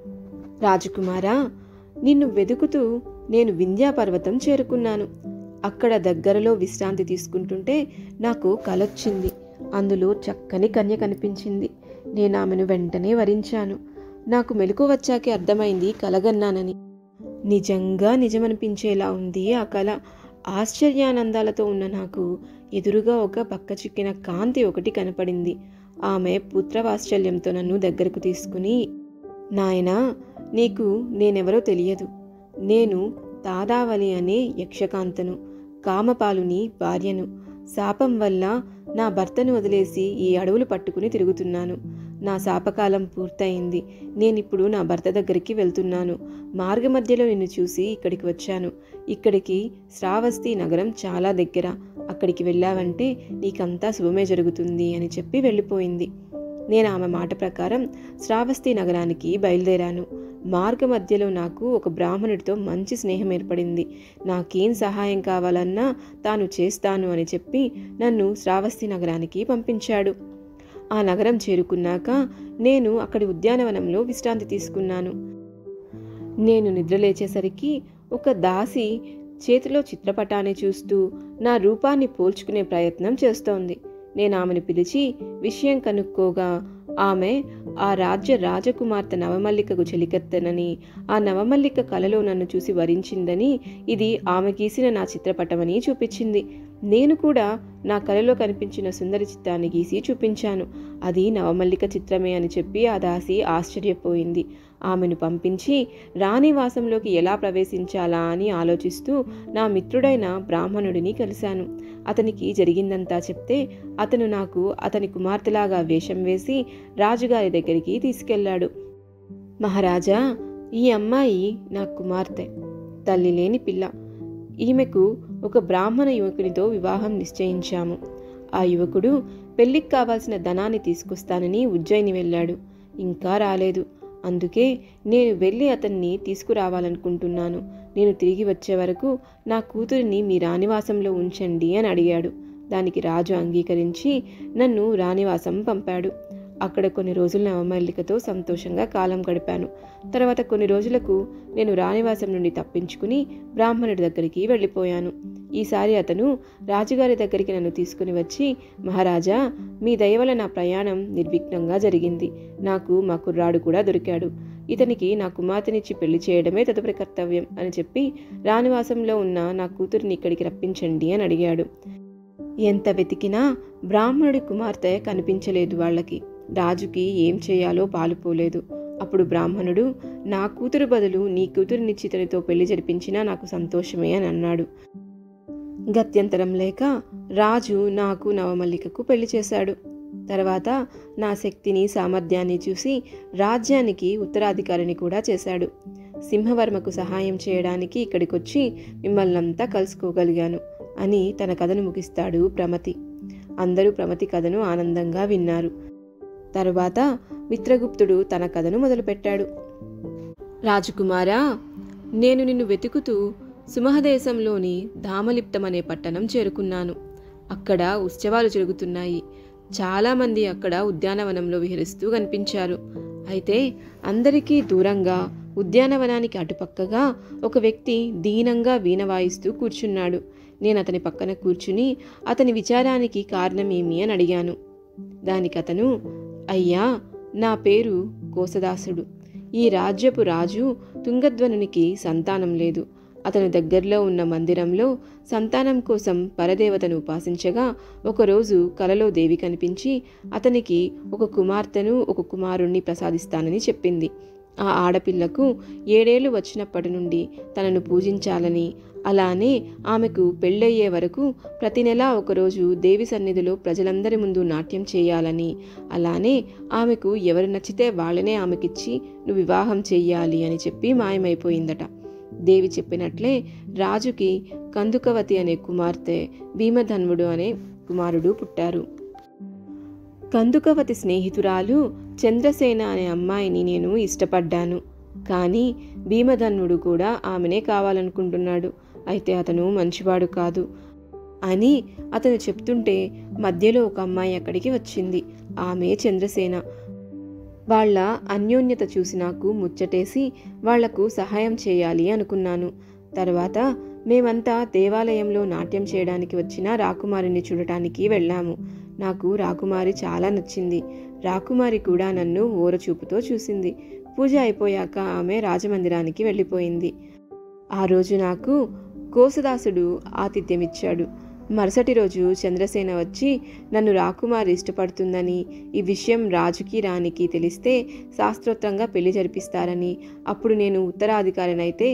రాజకుమారా నిన్ను వెతుకుతూ నేను వింధ్యా పర్వతం చేరుకున్నాను అక్కడ దగ్గరలో విశ్రాంతి తీసుకుంటుంటే నాకు కలొచ్చింది అందులో చక్కని కన్య కనిపించింది నేను ఆమెను వెంటనే వరించాను నాకు మెలకు వచ్చాకే అర్థమైంది కలగన్నానని నిజంగా నిజమనిపించేలా ఉంది ఆ కళ ఆశ్చర్యానందాలతో ఉన్న నాకు ఎదురుగా ఒక పక్క చిక్కిన కాంతి ఒకటి కనపడింది ఆమె పుత్రవాత్సల్యంతో నన్ను దగ్గరకు తీసుకుని నాయనా నీకు నేనెవరో తెలియదు నేను తాదావలి అనే యక్షకాంతను కామపాలుని భార్యను శాపం వల్ల నా భర్తను వదిలేసి ఈ అడవులు పట్టుకుని తిరుగుతున్నాను నా శాపకాలం పూర్తయింది నేనిప్పుడు నా భర్త దగ్గరికి వెళ్తున్నాను మార్గమధ్యలో నిన్ను చూసి ఇక్కడికి వచ్చాను ఇక్కడికి శ్రావస్తి నగరం చాలా దగ్గర అక్కడికి వెళ్ళావంటే నీకంతా శుభమే జరుగుతుంది అని చెప్పి వెళ్ళిపోయింది నేను ఆమె మాట ప్రకారం శ్రావస్తి నగరానికి బయలుదేరాను మార్గ మధ్యలో నాకు ఒక బ్రాహ్మణుడితో మంచి స్నేహం ఏర్పడింది నాకేం సహాయం కావాలన్నా తాను చేస్తాను అని చెప్పి నన్ను శ్రావస్తి నగరానికి పంపించాడు ఆ నగరం చేరుకున్నాక నేను అక్కడి ఉద్యానవనంలో విశ్రాంతి తీసుకున్నాను నేను నిద్రలేచేసరికి ఒక దాసి చేతిలో చిత్రపటాన్ని చూస్తూ నా రూపాన్ని పోల్చుకునే ప్రయత్నం చేస్తోంది నేను ఆమెను పిలిచి విషయం కనుక్కోగా ఆమె ఆ రాజ్య రాజకుమార్తె నవమల్లికకు చెలికెత్తనని ఆ నవమల్లిక కలలో నన్ను చూసి వరించిందని ఇది ఆమె గీసిన నా చిత్రపటమని చూపించింది నేను కూడా నా కలలో కనిపించిన సుందరి చిత్రాన్ని గీసి చూపించాను అది నవమల్లిక చిత్రమే అని చెప్పి ఆ దాసి ఆశ్చర్యపోయింది ఆమెను పంపించి రాణివాసంలోకి ఎలా ప్రవేశించాలా అని ఆలోచిస్తూ నా మిత్రుడైన బ్రాహ్మణుడిని కలిశాను అతనికి జరిగిందంతా చెప్తే అతను నాకు అతని కుమార్తెలాగా వేషం వేసి రాజుగారి దగ్గరికి తీసుకెళ్లాడు మహారాజా ఈ అమ్మాయి నా కుమార్తె తల్లి లేని పిల్ల ఈమెకు ఒక బ్రాహ్మణ యువకునితో వివాహం నిశ్చయించాము ఆ యువకుడు పెళ్లికి కావాల్సిన ధనాన్ని తీసుకొస్తానని ఉజ్జయిని వెళ్ళాడు ఇంకా రాలేదు అందుకే నేను వెళ్ళి అతన్ని తీసుకురావాలనుకుంటున్నాను నేను తిరిగి వచ్చే వరకు నా కూతురిని మీ రాణివాసంలో ఉంచండి అని అడిగాడు దానికి రాజు అంగీకరించి నన్ను రాణివాసం పంపాడు అక్కడ కొన్ని రోజులు నవమల్లికతో సంతోషంగా కాలం గడిపాను తర్వాత కొన్ని రోజులకు నేను రాణివాసం నుండి తప్పించుకుని బ్రాహ్మణుడి దగ్గరికి వెళ్ళిపోయాను ఈసారి అతను రాజుగారి దగ్గరికి నన్ను తీసుకుని వచ్చి మహారాజా మీ దయ వల్ల నా ప్రయాణం నిర్విఘ్నంగా జరిగింది నాకు మా కుర్రాడు కూడా దొరికాడు ఇతనికి నా కుమార్తెనిచ్చి పెళ్లి చేయడమే తదుపరి కర్తవ్యం అని చెప్పి రాణివాసంలో ఉన్న నా కూతురిని ఇక్కడికి రప్పించండి అని అడిగాడు ఎంత వెతికినా బ్రాహ్మణుడి కుమార్తె కనిపించలేదు వాళ్ళకి రాజుకి ఏం చేయాలో పాలుపోలేదు అప్పుడు బ్రాహ్మణుడు నా కూతురు బదులు నీ కూతురినిచ్చి ఇతనితో పెళ్లి జరిపించినా నాకు సంతోషమే అని అన్నాడు గత్యంతరం లేక రాజు నాకు నవమల్లికకు పెళ్లి చేశాడు తర్వాత నా శక్తిని సామర్థ్యాన్ని చూసి రాజ్యానికి ఉత్తరాధికారిని కూడా చేశాడు సింహవర్మకు సహాయం చేయడానికి ఇక్కడికొచ్చి మిమ్మల్నంతా కలుసుకోగలిగాను అని తన కథను ముగిస్తాడు ప్రమతి అందరూ ప్రమతి కథను ఆనందంగా విన్నారు తరువాత మిత్రగుప్తుడు తన కథను మొదలుపెట్టాడు రాజకుమారా నేను నిన్ను వెతుకుతూ సుమహదేశంలోని ధామలిప్తం అనే పట్టణం చేరుకున్నాను అక్కడ ఉత్సవాలు జరుగుతున్నాయి చాలామంది అక్కడ ఉద్యానవనంలో విహరిస్తూ కనిపించారు అయితే అందరికీ దూరంగా ఉద్యానవనానికి అటుపక్కగా ఒక వ్యక్తి దీనంగా వీణ వాయిస్తూ కూర్చున్నాడు నేను అతని పక్కన కూర్చుని అతని విచారానికి కారణమేమి అని అడిగాను దానికి అతను అయ్యా నా పేరు కోసదాసుడు ఈ రాజ్యపు రాజు తుంగధ్వనునికి సంతానం లేదు అతను దగ్గరలో ఉన్న మందిరంలో సంతానం కోసం పరదేవతను ఉపాసించగా ఒకరోజు కలలో దేవి కనిపించి అతనికి ఒక కుమార్తెను ఒక కుమారుణ్ణి ప్రసాదిస్తానని చెప్పింది ఆ ఆడపిల్లకు ఏడేళ్లు వచ్చినప్పటి నుండి తనను పూజించాలని అలానే ఆమెకు పెళ్ళయ్యే వరకు ప్రతి నెలా ఒకరోజు దేవి సన్నిధిలో ప్రజలందరి ముందు నాట్యం చేయాలని అలానే ఆమెకు ఎవరు నచ్చితే వాళ్ళనే ఆమెకిచ్చి నువ్వు వివాహం చెయ్యాలి అని చెప్పి మాయమైపోయిందట దేవి చెప్పినట్లే రాజుకి కందుకవతి అనే కుమార్తె భీమధన్వుడు అనే కుమారుడు పుట్టారు కందుకవతి స్నేహితురాలు చంద్రసేన అనే అమ్మాయిని నేను ఇష్టపడ్డాను కానీ భీమధన్వుడు కూడా ఆమెనే కావాలనుకుంటున్నాడు అయితే అతను మంచివాడు కాదు అని అతను చెప్తుంటే మధ్యలో ఒక అమ్మాయి అక్కడికి వచ్చింది ఆమె చంద్రసేన వాళ్ళ అన్యోన్యత చూసి నాకు ముచ్చటేసి వాళ్లకు సహాయం చేయాలి అనుకున్నాను తర్వాత మేమంతా దేవాలయంలో నాట్యం చేయడానికి వచ్చిన రాకుమారిని చూడటానికి వెళ్ళాము నాకు రాకుమారి చాలా నచ్చింది రాకుమారి కూడా నన్ను ఓరచూపుతో చూసింది పూజ అయిపోయాక ఆమె రాజమందిరానికి వెళ్ళిపోయింది ఆ రోజు నాకు కోసదాసుడు ఆతిథ్యమిచ్చాడు మరుసటి రోజు చంద్రసేన వచ్చి నన్ను రాకుమారి ఇష్టపడుతుందని ఈ విషయం రాజుకి రాణికి తెలిస్తే శాస్త్రోత్తంగా పెళ్లి జరిపిస్తారని అప్పుడు నేను ఉత్తరాధికారినైతే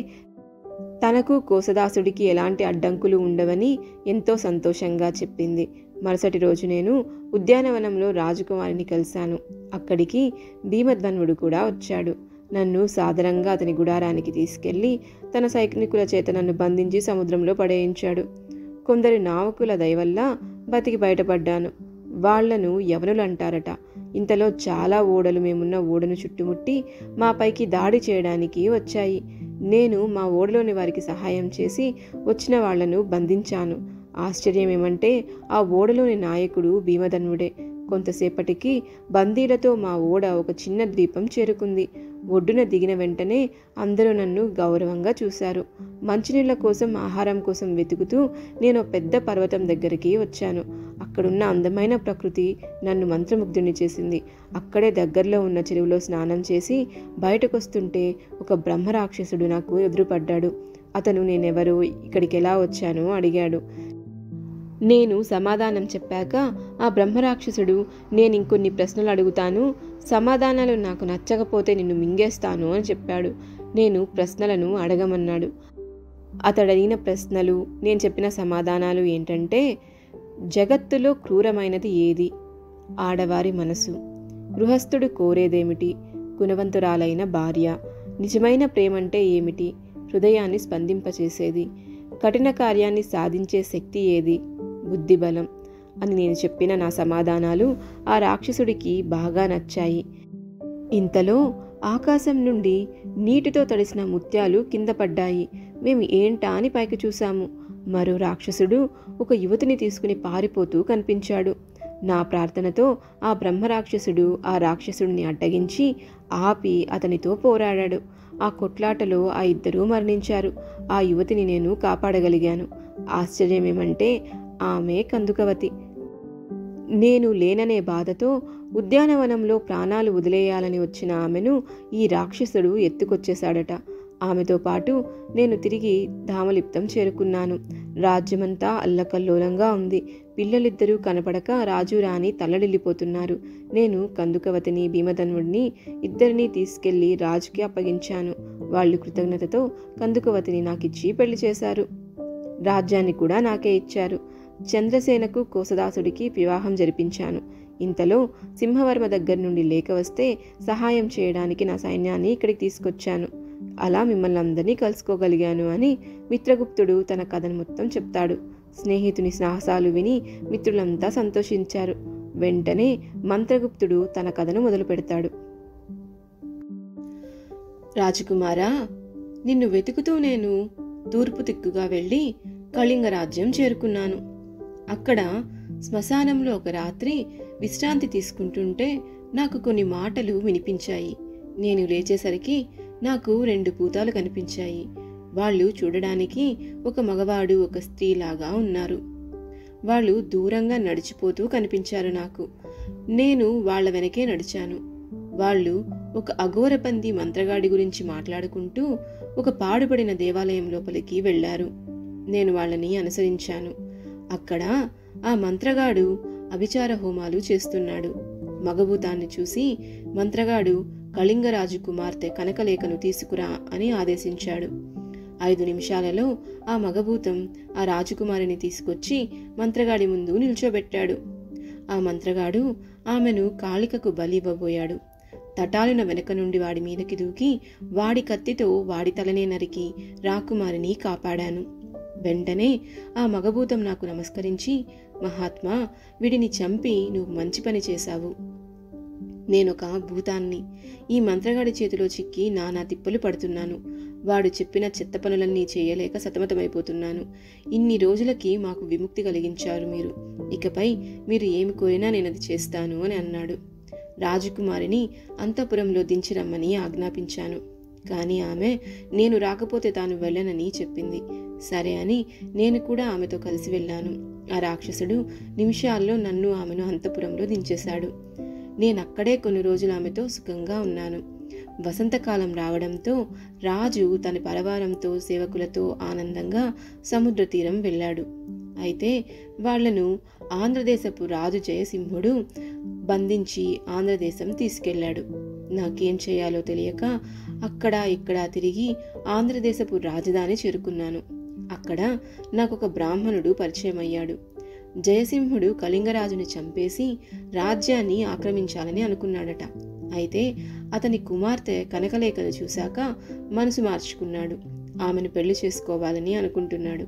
తనకు కోసదాసుడికి ఎలాంటి అడ్డంకులు ఉండవని ఎంతో సంతోషంగా చెప్పింది మరుసటి రోజు నేను ఉద్యానవనంలో రాజకుమారిని కలిశాను అక్కడికి భీమధ్వన్వుడు కూడా వచ్చాడు నన్ను సాదరంగా అతని గుడారానికి తీసుకెళ్లి తన సైనికుల చేత నన్ను బంధించి సముద్రంలో పడేయించాడు కొందరి నావకుల దయవల్ల బతికి బయటపడ్డాను వాళ్లను యవనులు అంటారట ఇంతలో చాలా ఓడలు మేమున్న ఓడను చుట్టుముట్టి మా పైకి దాడి చేయడానికి వచ్చాయి నేను మా ఓడలోని వారికి సహాయం చేసి వచ్చిన వాళ్లను బంధించాను ఆశ్చర్యం ఏమంటే ఆ ఓడలోని నాయకుడు భీమధన్వుడే కొంతసేపటికి బందీలతో మా ఓడ ఒక చిన్న ద్వీపం చేరుకుంది ఒడ్డున దిగిన వెంటనే అందరూ నన్ను గౌరవంగా చూశారు మంచినీళ్ళ కోసం ఆహారం కోసం వెతుకుతూ నేను పెద్ద పర్వతం దగ్గరికి వచ్చాను అక్కడున్న అందమైన ప్రకృతి నన్ను మంత్రముగ్ధుని చేసింది అక్కడే దగ్గరలో ఉన్న చెరువులో స్నానం చేసి బయటకు వస్తుంటే ఒక బ్రహ్మరాక్షసుడు నాకు ఎదురుపడ్డాడు అతను నేనెవరు ఇక్కడికి ఎలా వచ్చాను అడిగాడు నేను సమాధానం చెప్పాక ఆ బ్రహ్మరాక్షసుడు నేను ఇంకొన్ని ప్రశ్నలు అడుగుతాను సమాధానాలు నాకు నచ్చకపోతే నిన్ను మింగేస్తాను అని చెప్పాడు నేను ప్రశ్నలను అడగమన్నాడు అతడడిగిన ప్రశ్నలు నేను చెప్పిన సమాధానాలు ఏంటంటే జగత్తులో క్రూరమైనది ఏది ఆడవారి మనసు గృహస్థుడు కోరేదేమిటి గుణవంతురాలైన భార్య నిజమైన ప్రేమంటే ఏమిటి హృదయాన్ని స్పందింపచేసేది కఠిన కార్యాన్ని సాధించే శక్తి ఏది బుద్ధిబలం అని నేను చెప్పిన నా సమాధానాలు ఆ రాక్షసుడికి బాగా నచ్చాయి ఇంతలో ఆకాశం నుండి నీటితో తడిసిన ముత్యాలు కింద పడ్డాయి మేము ఏంటా అని పైకి చూశాము మరో రాక్షసుడు ఒక యువతిని తీసుకుని పారిపోతూ కనిపించాడు నా ప్రార్థనతో ఆ బ్రహ్మరాక్షసుడు ఆ రాక్షసుడిని అడ్డగించి ఆపి అతనితో పోరాడాడు ఆ కొట్లాటలో ఆ ఇద్దరూ మరణించారు ఆ యువతిని నేను కాపాడగలిగాను ఆశ్చర్యమేమంటే ఆమె కందుకవతి నేను లేననే బాధతో ఉద్యానవనంలో ప్రాణాలు వదిలేయాలని వచ్చిన ఆమెను ఈ రాక్షసుడు ఎత్తుకొచ్చేశాడట ఆమెతో పాటు నేను తిరిగి ధామలిప్తం చేరుకున్నాను రాజ్యమంతా అల్లకల్లోలంగా ఉంది పిల్లలిద్దరూ కనపడక రాజు రాణి తల్లడిల్లిపోతున్నారు నేను కందుకవతిని భీమధనుడిని ఇద్దరినీ తీసుకెళ్లి రాజుకి అప్పగించాను వాళ్ళు కృతజ్ఞతతో కందుకవతిని నాకిచ్చి పెళ్లి చేశారు రాజ్యాన్ని కూడా నాకే ఇచ్చారు చంద్రసేనకు కోసదాసుడికి వివాహం జరిపించాను ఇంతలో సింహవర్మ దగ్గర నుండి లేక వస్తే సహాయం చేయడానికి నా సైన్యాన్ని ఇక్కడికి తీసుకొచ్చాను అలా మిమ్మల్ని అందరినీ కలుసుకోగలిగాను అని మిత్రగుప్తుడు తన కథను మొత్తం చెప్తాడు స్నేహితుని సాహసాలు విని మిత్రులంతా సంతోషించారు వెంటనే మంత్రగుప్తుడు తన కథను మొదలు పెడతాడు రాజకుమారా నిన్ను వెతుకుతూ నేను తూర్పు దిక్కుగా వెళ్ళి కళింగ రాజ్యం చేరుకున్నాను అక్కడ శ్మశానంలో ఒక రాత్రి విశ్రాంతి తీసుకుంటుంటే నాకు కొన్ని మాటలు వినిపించాయి నేను లేచేసరికి నాకు రెండు భూతాలు కనిపించాయి వాళ్ళు చూడడానికి ఒక మగవాడు ఒక స్త్రీలాగా ఉన్నారు వాళ్ళు దూరంగా నడిచిపోతూ కనిపించారు నాకు నేను వాళ్ళ వెనకే నడిచాను వాళ్ళు ఒక అఘోరపంది మంత్రగాడి గురించి మాట్లాడుకుంటూ ఒక పాడుపడిన దేవాలయం లోపలికి వెళ్ళారు నేను వాళ్ళని అనుసరించాను అక్కడ ఆ మంత్రగాడు అభిచార హోమాలు చేస్తున్నాడు మగభూతాన్ని చూసి మంత్రగాడు కళింగరాజు కుమార్తె కనకలేఖను తీసుకురా అని ఆదేశించాడు ఐదు నిమిషాలలో ఆ మగభూతం ఆ రాజకుమారిని తీసుకొచ్చి మంత్రగాడి ముందు నిల్చోబెట్టాడు ఆ మంత్రగాడు ఆమెను కాళికకు బలి ఇవ్వబోయాడు తటాలున వెనక నుండి వాడి మీదకి దూకి వాడి కత్తితో వాడి తలనే నరికి రాకుమారిని కాపాడాను వెంటనే ఆ మగభూతం నాకు నమస్కరించి మహాత్మా వీడిని చంపి నువ్వు మంచి పని చేశావు నేనొక భూతాన్ని ఈ మంత్రగాడి చేతిలో చిక్కి నానా తిప్పలు పడుతున్నాను వాడు చెప్పిన చెత్త పనులన్నీ చేయలేక సతమతమైపోతున్నాను ఇన్ని రోజులకి మాకు విముక్తి కలిగించారు మీరు ఇకపై మీరు ఏమి కోరినా నేను అది చేస్తాను అని అన్నాడు రాజకుమారిని అంతఃపురంలో దించి రమ్మని ఆజ్ఞాపించాను కానీ ఆమె నేను రాకపోతే తాను వెళ్ళనని చెప్పింది సరే అని నేను కూడా ఆమెతో కలిసి వెళ్ళాను ఆ రాక్షసుడు నిమిషాల్లో నన్ను ఆమెను అంతఃపురంలో దించేశాడు నేనక్కడే కొన్ని రోజులు ఆమెతో సుఖంగా ఉన్నాను వసంతకాలం రావడంతో రాజు తన పరివారంతో సేవకులతో ఆనందంగా సముద్ర తీరం వెళ్ళాడు అయితే వాళ్లను ఆంధ్రదేశపు రాజు జయసింహుడు బంధించి ఆంధ్రదేశం తీసుకెళ్లాడు నాకేం చేయాలో తెలియక అక్కడ ఇక్కడ తిరిగి ఆంధ్రదేశపు రాజధాని చేరుకున్నాను అక్కడ నాకు ఒక బ్రాహ్మణుడు పరిచయం అయ్యాడు జయసింహుడు కళింగరాజుని చంపేసి రాజ్యాన్ని ఆక్రమించాలని అనుకున్నాడట అయితే అతని కుమార్తె కనకలేఖను చూశాక మనసు మార్చుకున్నాడు ఆమెను పెళ్లి చేసుకోవాలని అనుకుంటున్నాడు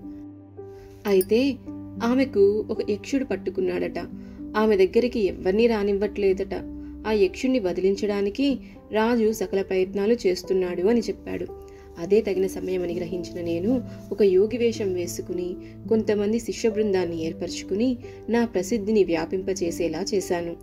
అయితే ఆమెకు ఒక యక్షుడు పట్టుకున్నాడట ఆమె దగ్గరికి ఎవరినీ రానివ్వట్లేదట ఆ యక్షుణ్ణి వదిలించడానికి రాజు సకల ప్రయత్నాలు చేస్తున్నాడు అని చెప్పాడు అదే తగిన సమయమని గ్రహించిన నేను ఒక యోగి వేషం వేసుకుని కొంతమంది శిష్య బృందాన్ని ఏర్పరచుకుని నా ప్రసిద్ధిని వ్యాపింపచేసేలా చేశాను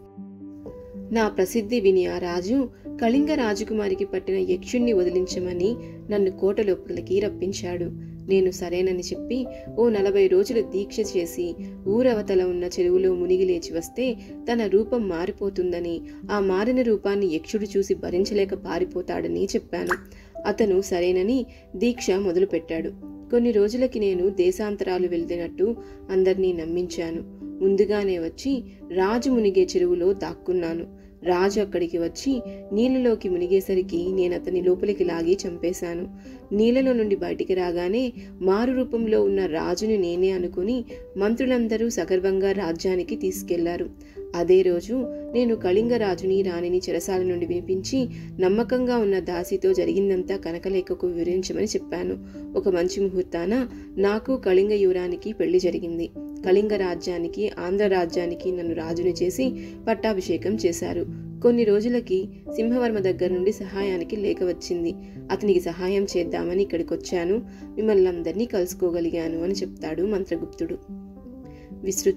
నా ప్రసిద్ధి విని ఆ రాజు కళింగ రాజకుమారికి పట్టిన యక్షుణ్ణి వదిలించమని నన్ను కోట లోపలికి రప్పించాడు నేను సరేనని చెప్పి ఓ నలభై రోజులు దీక్ష చేసి ఊరవతల ఉన్న చెరువులో మునిగి లేచి వస్తే తన రూపం మారిపోతుందని ఆ మారిన రూపాన్ని యక్షుడు చూసి భరించలేక పారిపోతాడని చెప్పాను అతను సరేనని దీక్ష మొదలుపెట్టాడు కొన్ని రోజులకి నేను దేశాంతరాలు వెళ్దినట్టు అందర్నీ నమ్మించాను ముందుగానే వచ్చి రాజు మునిగే చెరువులో దాక్కున్నాను రాజు అక్కడికి వచ్చి నీళ్ళలోకి మునిగేసరికి నేను అతని లోపలికి లాగి చంపేశాను నీళ్ళలో నుండి బయటికి రాగానే మారు రూపంలో ఉన్న రాజుని నేనే అనుకుని మంత్రులందరూ సగర్వంగా రాజ్యానికి తీసుకెళ్లారు అదే రోజు నేను కళింగ రాజుని రాణిని చెరసాల నుండి వినిపించి నమ్మకంగా ఉన్న దాసితో జరిగిందంతా కనకలేఖకు వివరించమని చెప్పాను ఒక మంచి ముహూర్తాన నాకు కళింగ యువరానికి పెళ్లి జరిగింది కళింగ రాజ్యానికి ఆంధ్ర రాజ్యానికి నన్ను రాజుని చేసి పట్టాభిషేకం చేశారు కొన్ని రోజులకి సింహవర్మ దగ్గర నుండి సహాయానికి లేఖ వచ్చింది అతనికి సహాయం చేద్దామని ఇక్కడికి వచ్చాను మిమ్మల్ని అందరినీ కలుసుకోగలిగాను అని చెప్తాడు మంత్రగుప్తుడు విస్తృత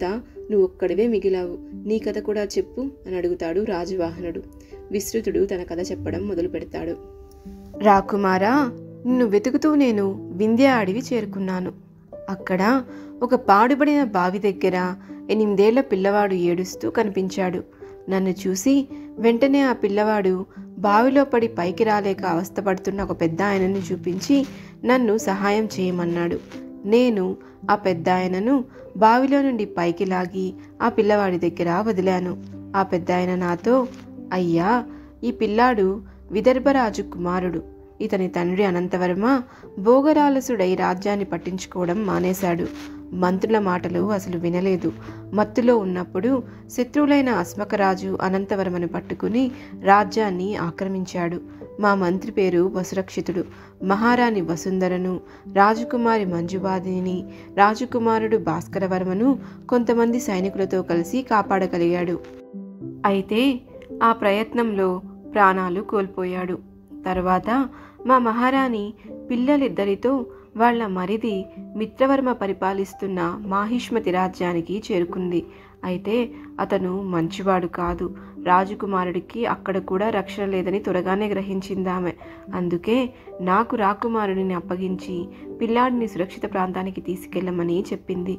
నువ్వు ఒక్కడివే మిగిలావు నీ కథ కూడా చెప్పు అని అడుగుతాడు రాజవాహనుడు విస్తృతుడు తన కథ చెప్పడం మొదలు పెడతాడు రాకుమారా నిన్ను వెతుకుతూ నేను వింధ్య అడవి చేరుకున్నాను అక్కడ ఒక పాడుబడిన బావి దగ్గర ఎనిమిదేళ్ల పిల్లవాడు ఏడుస్తూ కనిపించాడు నన్ను చూసి వెంటనే ఆ పిల్లవాడు బావిలో పడి పైకి రాలేక అవస్థపడుతున్న ఒక పెద్ద ఆయనను చూపించి నన్ను సహాయం చేయమన్నాడు నేను ఆ పెద్ద ఆయనను బావిలో నుండి పైకి లాగి ఆ పిల్లవాడి దగ్గర వదిలాను ఆ పెద్ద ఆయన నాతో అయ్యా ఈ పిల్లాడు విదర్భరాజు కుమారుడు ఇతని తండ్రి అనంతవర్మ భోగరాలసుడై రాజ్యాన్ని పట్టించుకోవడం మానేశాడు మంత్రుల మాటలు అసలు వినలేదు మత్తులో ఉన్నప్పుడు శత్రువులైన అస్మకరాజు అనంతవర్మను పట్టుకుని రాజ్యాన్ని ఆక్రమించాడు మా మంత్రి పేరు వసురక్షితుడు మహారాణి వసుంధరను రాజకుమారి మంజుబాదిని రాజకుమారుడు భాస్కరవర్మను కొంతమంది సైనికులతో కలిసి కాపాడగలిగాడు అయితే ఆ ప్రయత్నంలో ప్రాణాలు కోల్పోయాడు తర్వాత మా మహారాణి పిల్లలిద్దరితో వాళ్ళ మరిది మిత్రవర్మ పరిపాలిస్తున్న మాహిష్మతి రాజ్యానికి చేరుకుంది అయితే అతను మంచివాడు కాదు రాజకుమారుడికి అక్కడ కూడా రక్షణ లేదని త్వరగానే గ్రహించింది ఆమె అందుకే నాకు రాకుమారుడిని అప్పగించి పిల్లాడిని సురక్షిత ప్రాంతానికి తీసుకెళ్ళమని చెప్పింది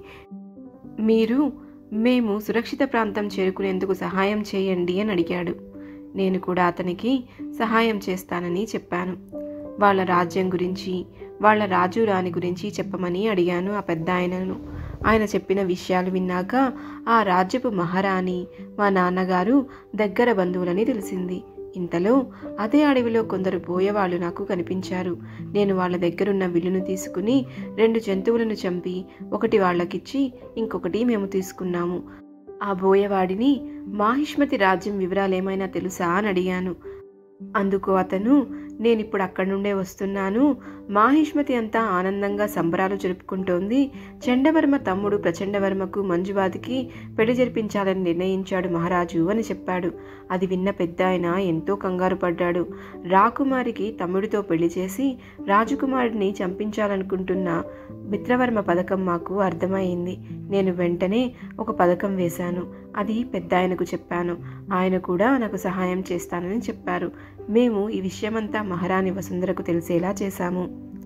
మీరు మేము సురక్షిత ప్రాంతం చేరుకునేందుకు సహాయం చేయండి అని అడిగాడు నేను కూడా అతనికి సహాయం చేస్తానని చెప్పాను వాళ్ళ రాజ్యం గురించి వాళ్ళ రాజు రాణి గురించి చెప్పమని అడిగాను ఆ పెద్ద ఆయనను ఆయన చెప్పిన విషయాలు విన్నాక ఆ రాజ్యపు మహారాణి మా నాన్నగారు దగ్గర బంధువులని తెలిసింది ఇంతలో అదే అడవిలో కొందరు బోయవాళ్ళు నాకు కనిపించారు నేను వాళ్ళ దగ్గరున్న విల్లును తీసుకుని రెండు జంతువులను చంపి ఒకటి వాళ్ళకిచ్చి ఇంకొకటి మేము తీసుకున్నాము ఆ బోయవాడిని మాహిష్మతి రాజ్యం వివరాలేమైనా తెలుసా అని అడిగాను అందుకు అతను నేనిప్పుడు అక్కడి నుండే వస్తున్నాను మాహిష్మతి అంతా ఆనందంగా సంబరాలు జరుపుకుంటోంది చండవర్మ తమ్ముడు ప్రచండవర్మకు మంజువాదికి పెళ్లి జరిపించాలని నిర్ణయించాడు మహారాజు అని చెప్పాడు అది విన్న పెద్ద ఆయన ఎంతో కంగారు పడ్డాడు రాకుమారికి తమ్ముడితో పెళ్లి చేసి రాజకుమారుడిని చంపించాలనుకుంటున్న మిత్రవర్మ పథకం మాకు అర్థమైంది నేను వెంటనే ఒక పథకం వేశాను అది పెద్ద ఆయనకు చెప్పాను ఆయన కూడా నాకు సహాయం చేస్తానని చెప్పారు మేము ఈ విషయమంతా మహారాణి వసుంధరకు తెలిసేలా చేశాము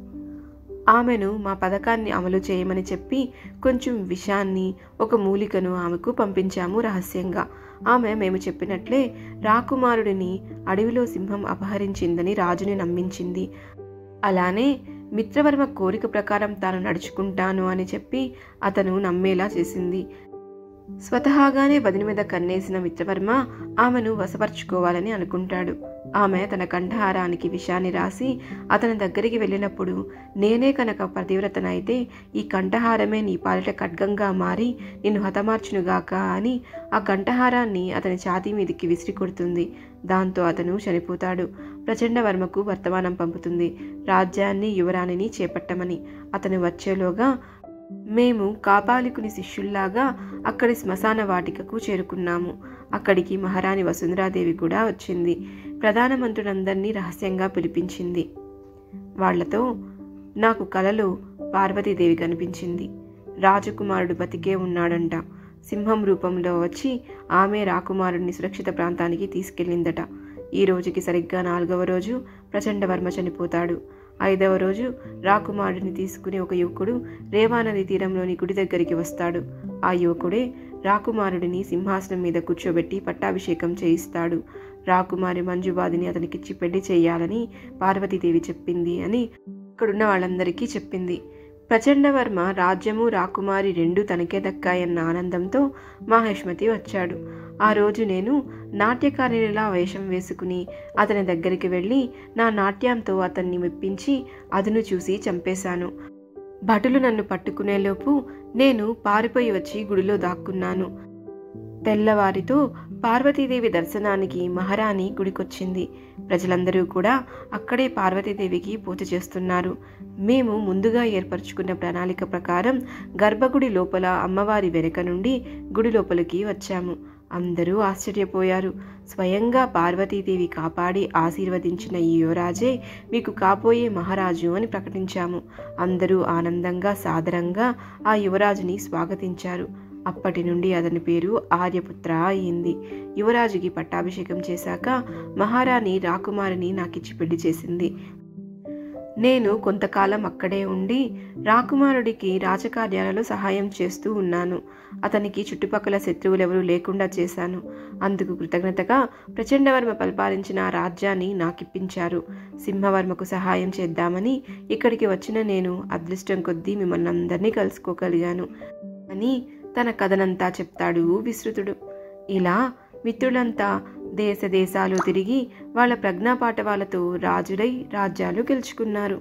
ఆమెను మా పథకాన్ని అమలు చేయమని చెప్పి కొంచెం విషాన్ని ఒక మూలికను ఆమెకు పంపించాము రహస్యంగా ఆమె మేము చెప్పినట్లే రాకుమారుడిని అడవిలో సింహం అపహరించిందని రాజుని నమ్మించింది అలానే మిత్రవర్మ కోరిక ప్రకారం తాను నడుచుకుంటాను అని చెప్పి అతను నమ్మేలా చేసింది స్వతహాగానే వదిన మీద కన్నేసిన మిత్రవర్మ ఆమెను వశపరుచుకోవాలని అనుకుంటాడు ఆమె తన కంఠహారానికి విషాన్ని రాసి అతని దగ్గరికి వెళ్ళినప్పుడు నేనే కనుక పతివ్రతనైతే ఈ కంఠహారమే నీ పాలిట ఖడ్గంగా మారి నిన్ను హతమార్చునుగాక అని ఆ కంఠహారాన్ని అతని ఛాతీ మీదికి విసిరి కొడుతుంది దాంతో అతను చనిపోతాడు ప్రచండవర్మకు వర్తమానం పంపుతుంది రాజ్యాన్ని యువరాణిని చేపట్టమని అతను వచ్చేలోగా మేము కాపాలికుని శిష్యుల్లాగా అక్కడి శ్మశాన వాటికకు చేరుకున్నాము అక్కడికి మహారాణి వసుంధరాదేవి కూడా వచ్చింది ప్రధానమంత్రులందరినీ రహస్యంగా పిలిపించింది వాళ్లతో నాకు కలలో పార్వతీదేవి కనిపించింది రాజకుమారుడు బతికే ఉన్నాడంట సింహం రూపంలో వచ్చి ఆమె రాకుమారుడిని సురక్షిత ప్రాంతానికి తీసుకెళ్ళిందట ఈ రోజుకి సరిగ్గా నాలుగవ రోజు ప్రచండవర్మ చనిపోతాడు ఐదవ రోజు రాకుమారుడిని తీసుకుని ఒక యువకుడు రేవానది తీరంలోని గుడి దగ్గరికి వస్తాడు ఆ యువకుడే రాకుమారుడిని సింహాసనం మీద కూర్చోబెట్టి పట్టాభిషేకం చేయిస్తాడు రాకుమారి మంజుబాదిని అతనికిచ్చి పెళ్లి చేయాలని పార్వతీదేవి చెప్పింది అని అక్కడున్న వాళ్ళందరికీ చెప్పింది ప్రచండవర్మ రాజ్యము రాకుమారి రెండూ తనకే దక్కాయన్న ఆనందంతో మహేష్మతి వచ్చాడు ఆ రోజు నేను నాట్యకారినిలా వేషం వేసుకుని అతని దగ్గరికి వెళ్ళి నా నాట్యంతో అతన్ని మెప్పించి అదును చూసి చంపేశాను భటులు నన్ను పట్టుకునేలోపు నేను పారిపోయి వచ్చి గుడిలో దాక్కున్నాను తెల్లవారితో పార్వతీదేవి దర్శనానికి మహారాణి గుడికొచ్చింది ప్రజలందరూ కూడా అక్కడే పార్వతీదేవికి పూజ చేస్తున్నారు మేము ముందుగా ఏర్పరచుకున్న ప్రణాళిక ప్రకారం గర్భగుడి లోపల అమ్మవారి వెనుక నుండి గుడి లోపలికి వచ్చాము అందరూ ఆశ్చర్యపోయారు స్వయంగా పార్వతీదేవి కాపాడి ఆశీర్వదించిన ఈ యువరాజే మీకు కాబోయే మహారాజు అని ప్రకటించాము అందరూ ఆనందంగా సాదరంగా ఆ యువరాజుని స్వాగతించారు అప్పటి నుండి అతని పేరు ఆర్యపుత్ర అయింది యువరాజుకి పట్టాభిషేకం చేశాక మహారాణి రాకుమారిని నాకిచ్చి పెళ్లి చేసింది నేను కొంతకాలం అక్కడే ఉండి రాకుమారుడికి రాజకార్యాలలో సహాయం చేస్తూ ఉన్నాను అతనికి చుట్టుపక్కల శత్రువులెవరూ లేకుండా చేశాను అందుకు కృతజ్ఞతగా ప్రచండవర్మ పరిపాలించిన ఆ రాజ్యాన్ని నాకిప్పించారు సింహవర్మకు సహాయం చేద్దామని ఇక్కడికి వచ్చిన నేను అదృష్టం కొద్దీ మిమ్మల్ని అందరినీ కలుసుకోగలిగాను అని తన కథనంతా చెప్తాడు విస్తృతుడు ఇలా మిత్రులంతా దేశ దేశాలు తిరిగి వాళ్ళ ప్రజ్ఞాపాఠవాలతో రాజులై రాజ్యాలు గెలుచుకున్నారు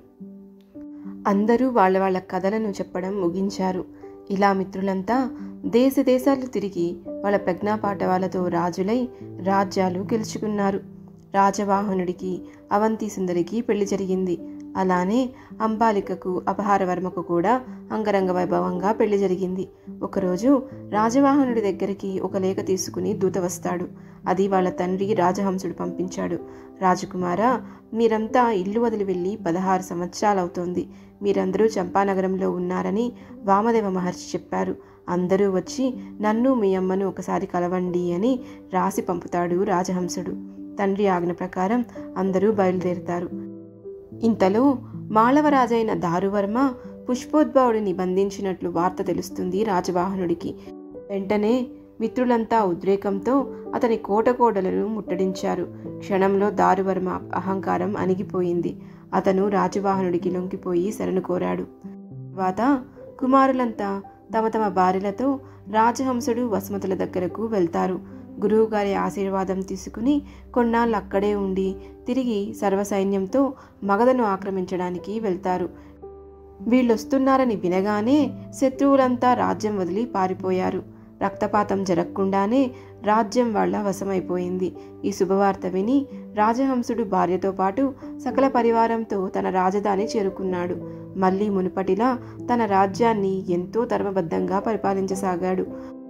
అందరూ వాళ్ళ వాళ్ళ కథలను చెప్పడం ముగించారు ఇలా మిత్రులంతా దేశ దేశాలు తిరిగి వాళ్ళ ప్రజ్ఞాపాఠవాలతో రాజులై రాజ్యాలు గెలుచుకున్నారు రాజవాహనుడికి అవంతి సుందరికి పెళ్లి జరిగింది అలానే అంబాలికకు అపహారవర్మకు కూడా అంగరంగ వైభవంగా పెళ్లి జరిగింది ఒకరోజు రాజవాహనుడి దగ్గరికి ఒక లేఖ తీసుకుని దూత వస్తాడు అది వాళ్ళ తండ్రి రాజహంసుడు పంపించాడు రాజకుమారా మీరంతా ఇల్లు వదిలి వెళ్ళి పదహారు సంవత్సరాలవుతోంది మీరందరూ చంపానగరంలో ఉన్నారని వామదేవ మహర్షి చెప్పారు అందరూ వచ్చి నన్ను మీ అమ్మను ఒకసారి కలవండి అని రాసి పంపుతాడు రాజహంసుడు తండ్రి ఆజ్ఞ ప్రకారం అందరూ బయలుదేరుతారు ఇంతలో మాళవరాజైన దారువర్మ పుష్పోద్భవుడిని బంధించినట్లు వార్త తెలుస్తుంది రాజవాహనుడికి వెంటనే మిత్రులంతా ఉద్రేకంతో అతని కోటకోడలను ముట్టడించారు క్షణంలో దారువర్మ అహంకారం అణిగిపోయింది అతను రాజవాహనుడికి లొంగిపోయి శరణు కోరాడు తర్వాత కుమారులంతా తమ తమ భార్యలతో రాజహంసుడు వసుమతుల దగ్గరకు వెళ్తారు గురువుగారి ఆశీర్వాదం తీసుకుని కొన్నాళ్ళు అక్కడే ఉండి తిరిగి సర్వసైన్యంతో మగధను ఆక్రమించడానికి వెళ్తారు వీళ్ళొస్తున్నారని వినగానే శత్రువులంతా రాజ్యం వదిలి పారిపోయారు రక్తపాతం జరగకుండానే రాజ్యం వాళ్ళ వశమైపోయింది ఈ శుభవార్త విని రాజహంసుడు భార్యతో పాటు సకల పరివారంతో తన రాజధాని చేరుకున్నాడు మళ్ళీ మునుపటిలా తన రాజ్యాన్ని ఎంతో ధర్మబద్ధంగా పరిపాలించసాగాడు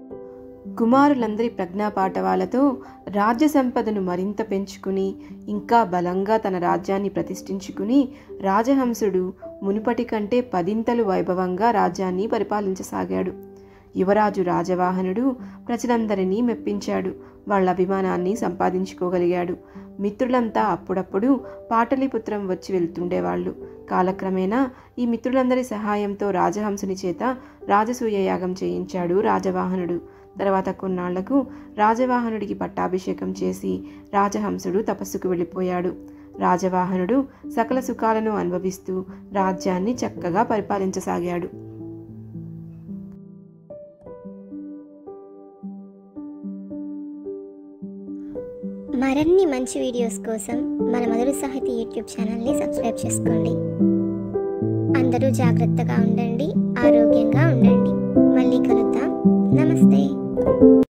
కుమారులందరి ప్రజ్ఞాపాఠవాలతో రాజ్య సంపదను మరింత పెంచుకుని ఇంకా బలంగా తన రాజ్యాన్ని ప్రతిష్ఠించుకుని రాజహంసుడు మునుపటి కంటే పదింతలు వైభవంగా రాజ్యాన్ని పరిపాలించసాగాడు యువరాజు రాజవాహనుడు ప్రజలందరినీ మెప్పించాడు వాళ్ళ అభిమానాన్ని సంపాదించుకోగలిగాడు మిత్రులంతా అప్పుడప్పుడు పాటలీపుత్రం వచ్చి వెళ్తుండేవాళ్ళు కాలక్రమేణా ఈ మిత్రులందరి సహాయంతో రాజహంసుని చేత రాజసూయ యాగం చేయించాడు రాజవాహనుడు తర్వాత కొన్నాళ్లకు రాజవాహనుడికి పట్టాభిషేకం చేసి రాజహంసుడు తపస్సుకు వెళ్ళిపోయాడు రాజవాహనుడు సకల సుఖాలను అనుభవిస్తూ రాజ్యాన్ని చక్కగా పరిపాలించసాగాడు మరిన్ని మంచి వీడియోస్ కోసం మన మధుర సాహితీ యూట్యూబ్ ఛానల్ని సబ్స్క్రైబ్ చేసుకోండి అందరూ జాగ్రత్తగా ఉండండి ఆరోగ్యంగా ఉండండి మళ్ళీ కలుద్దాం నమస్తే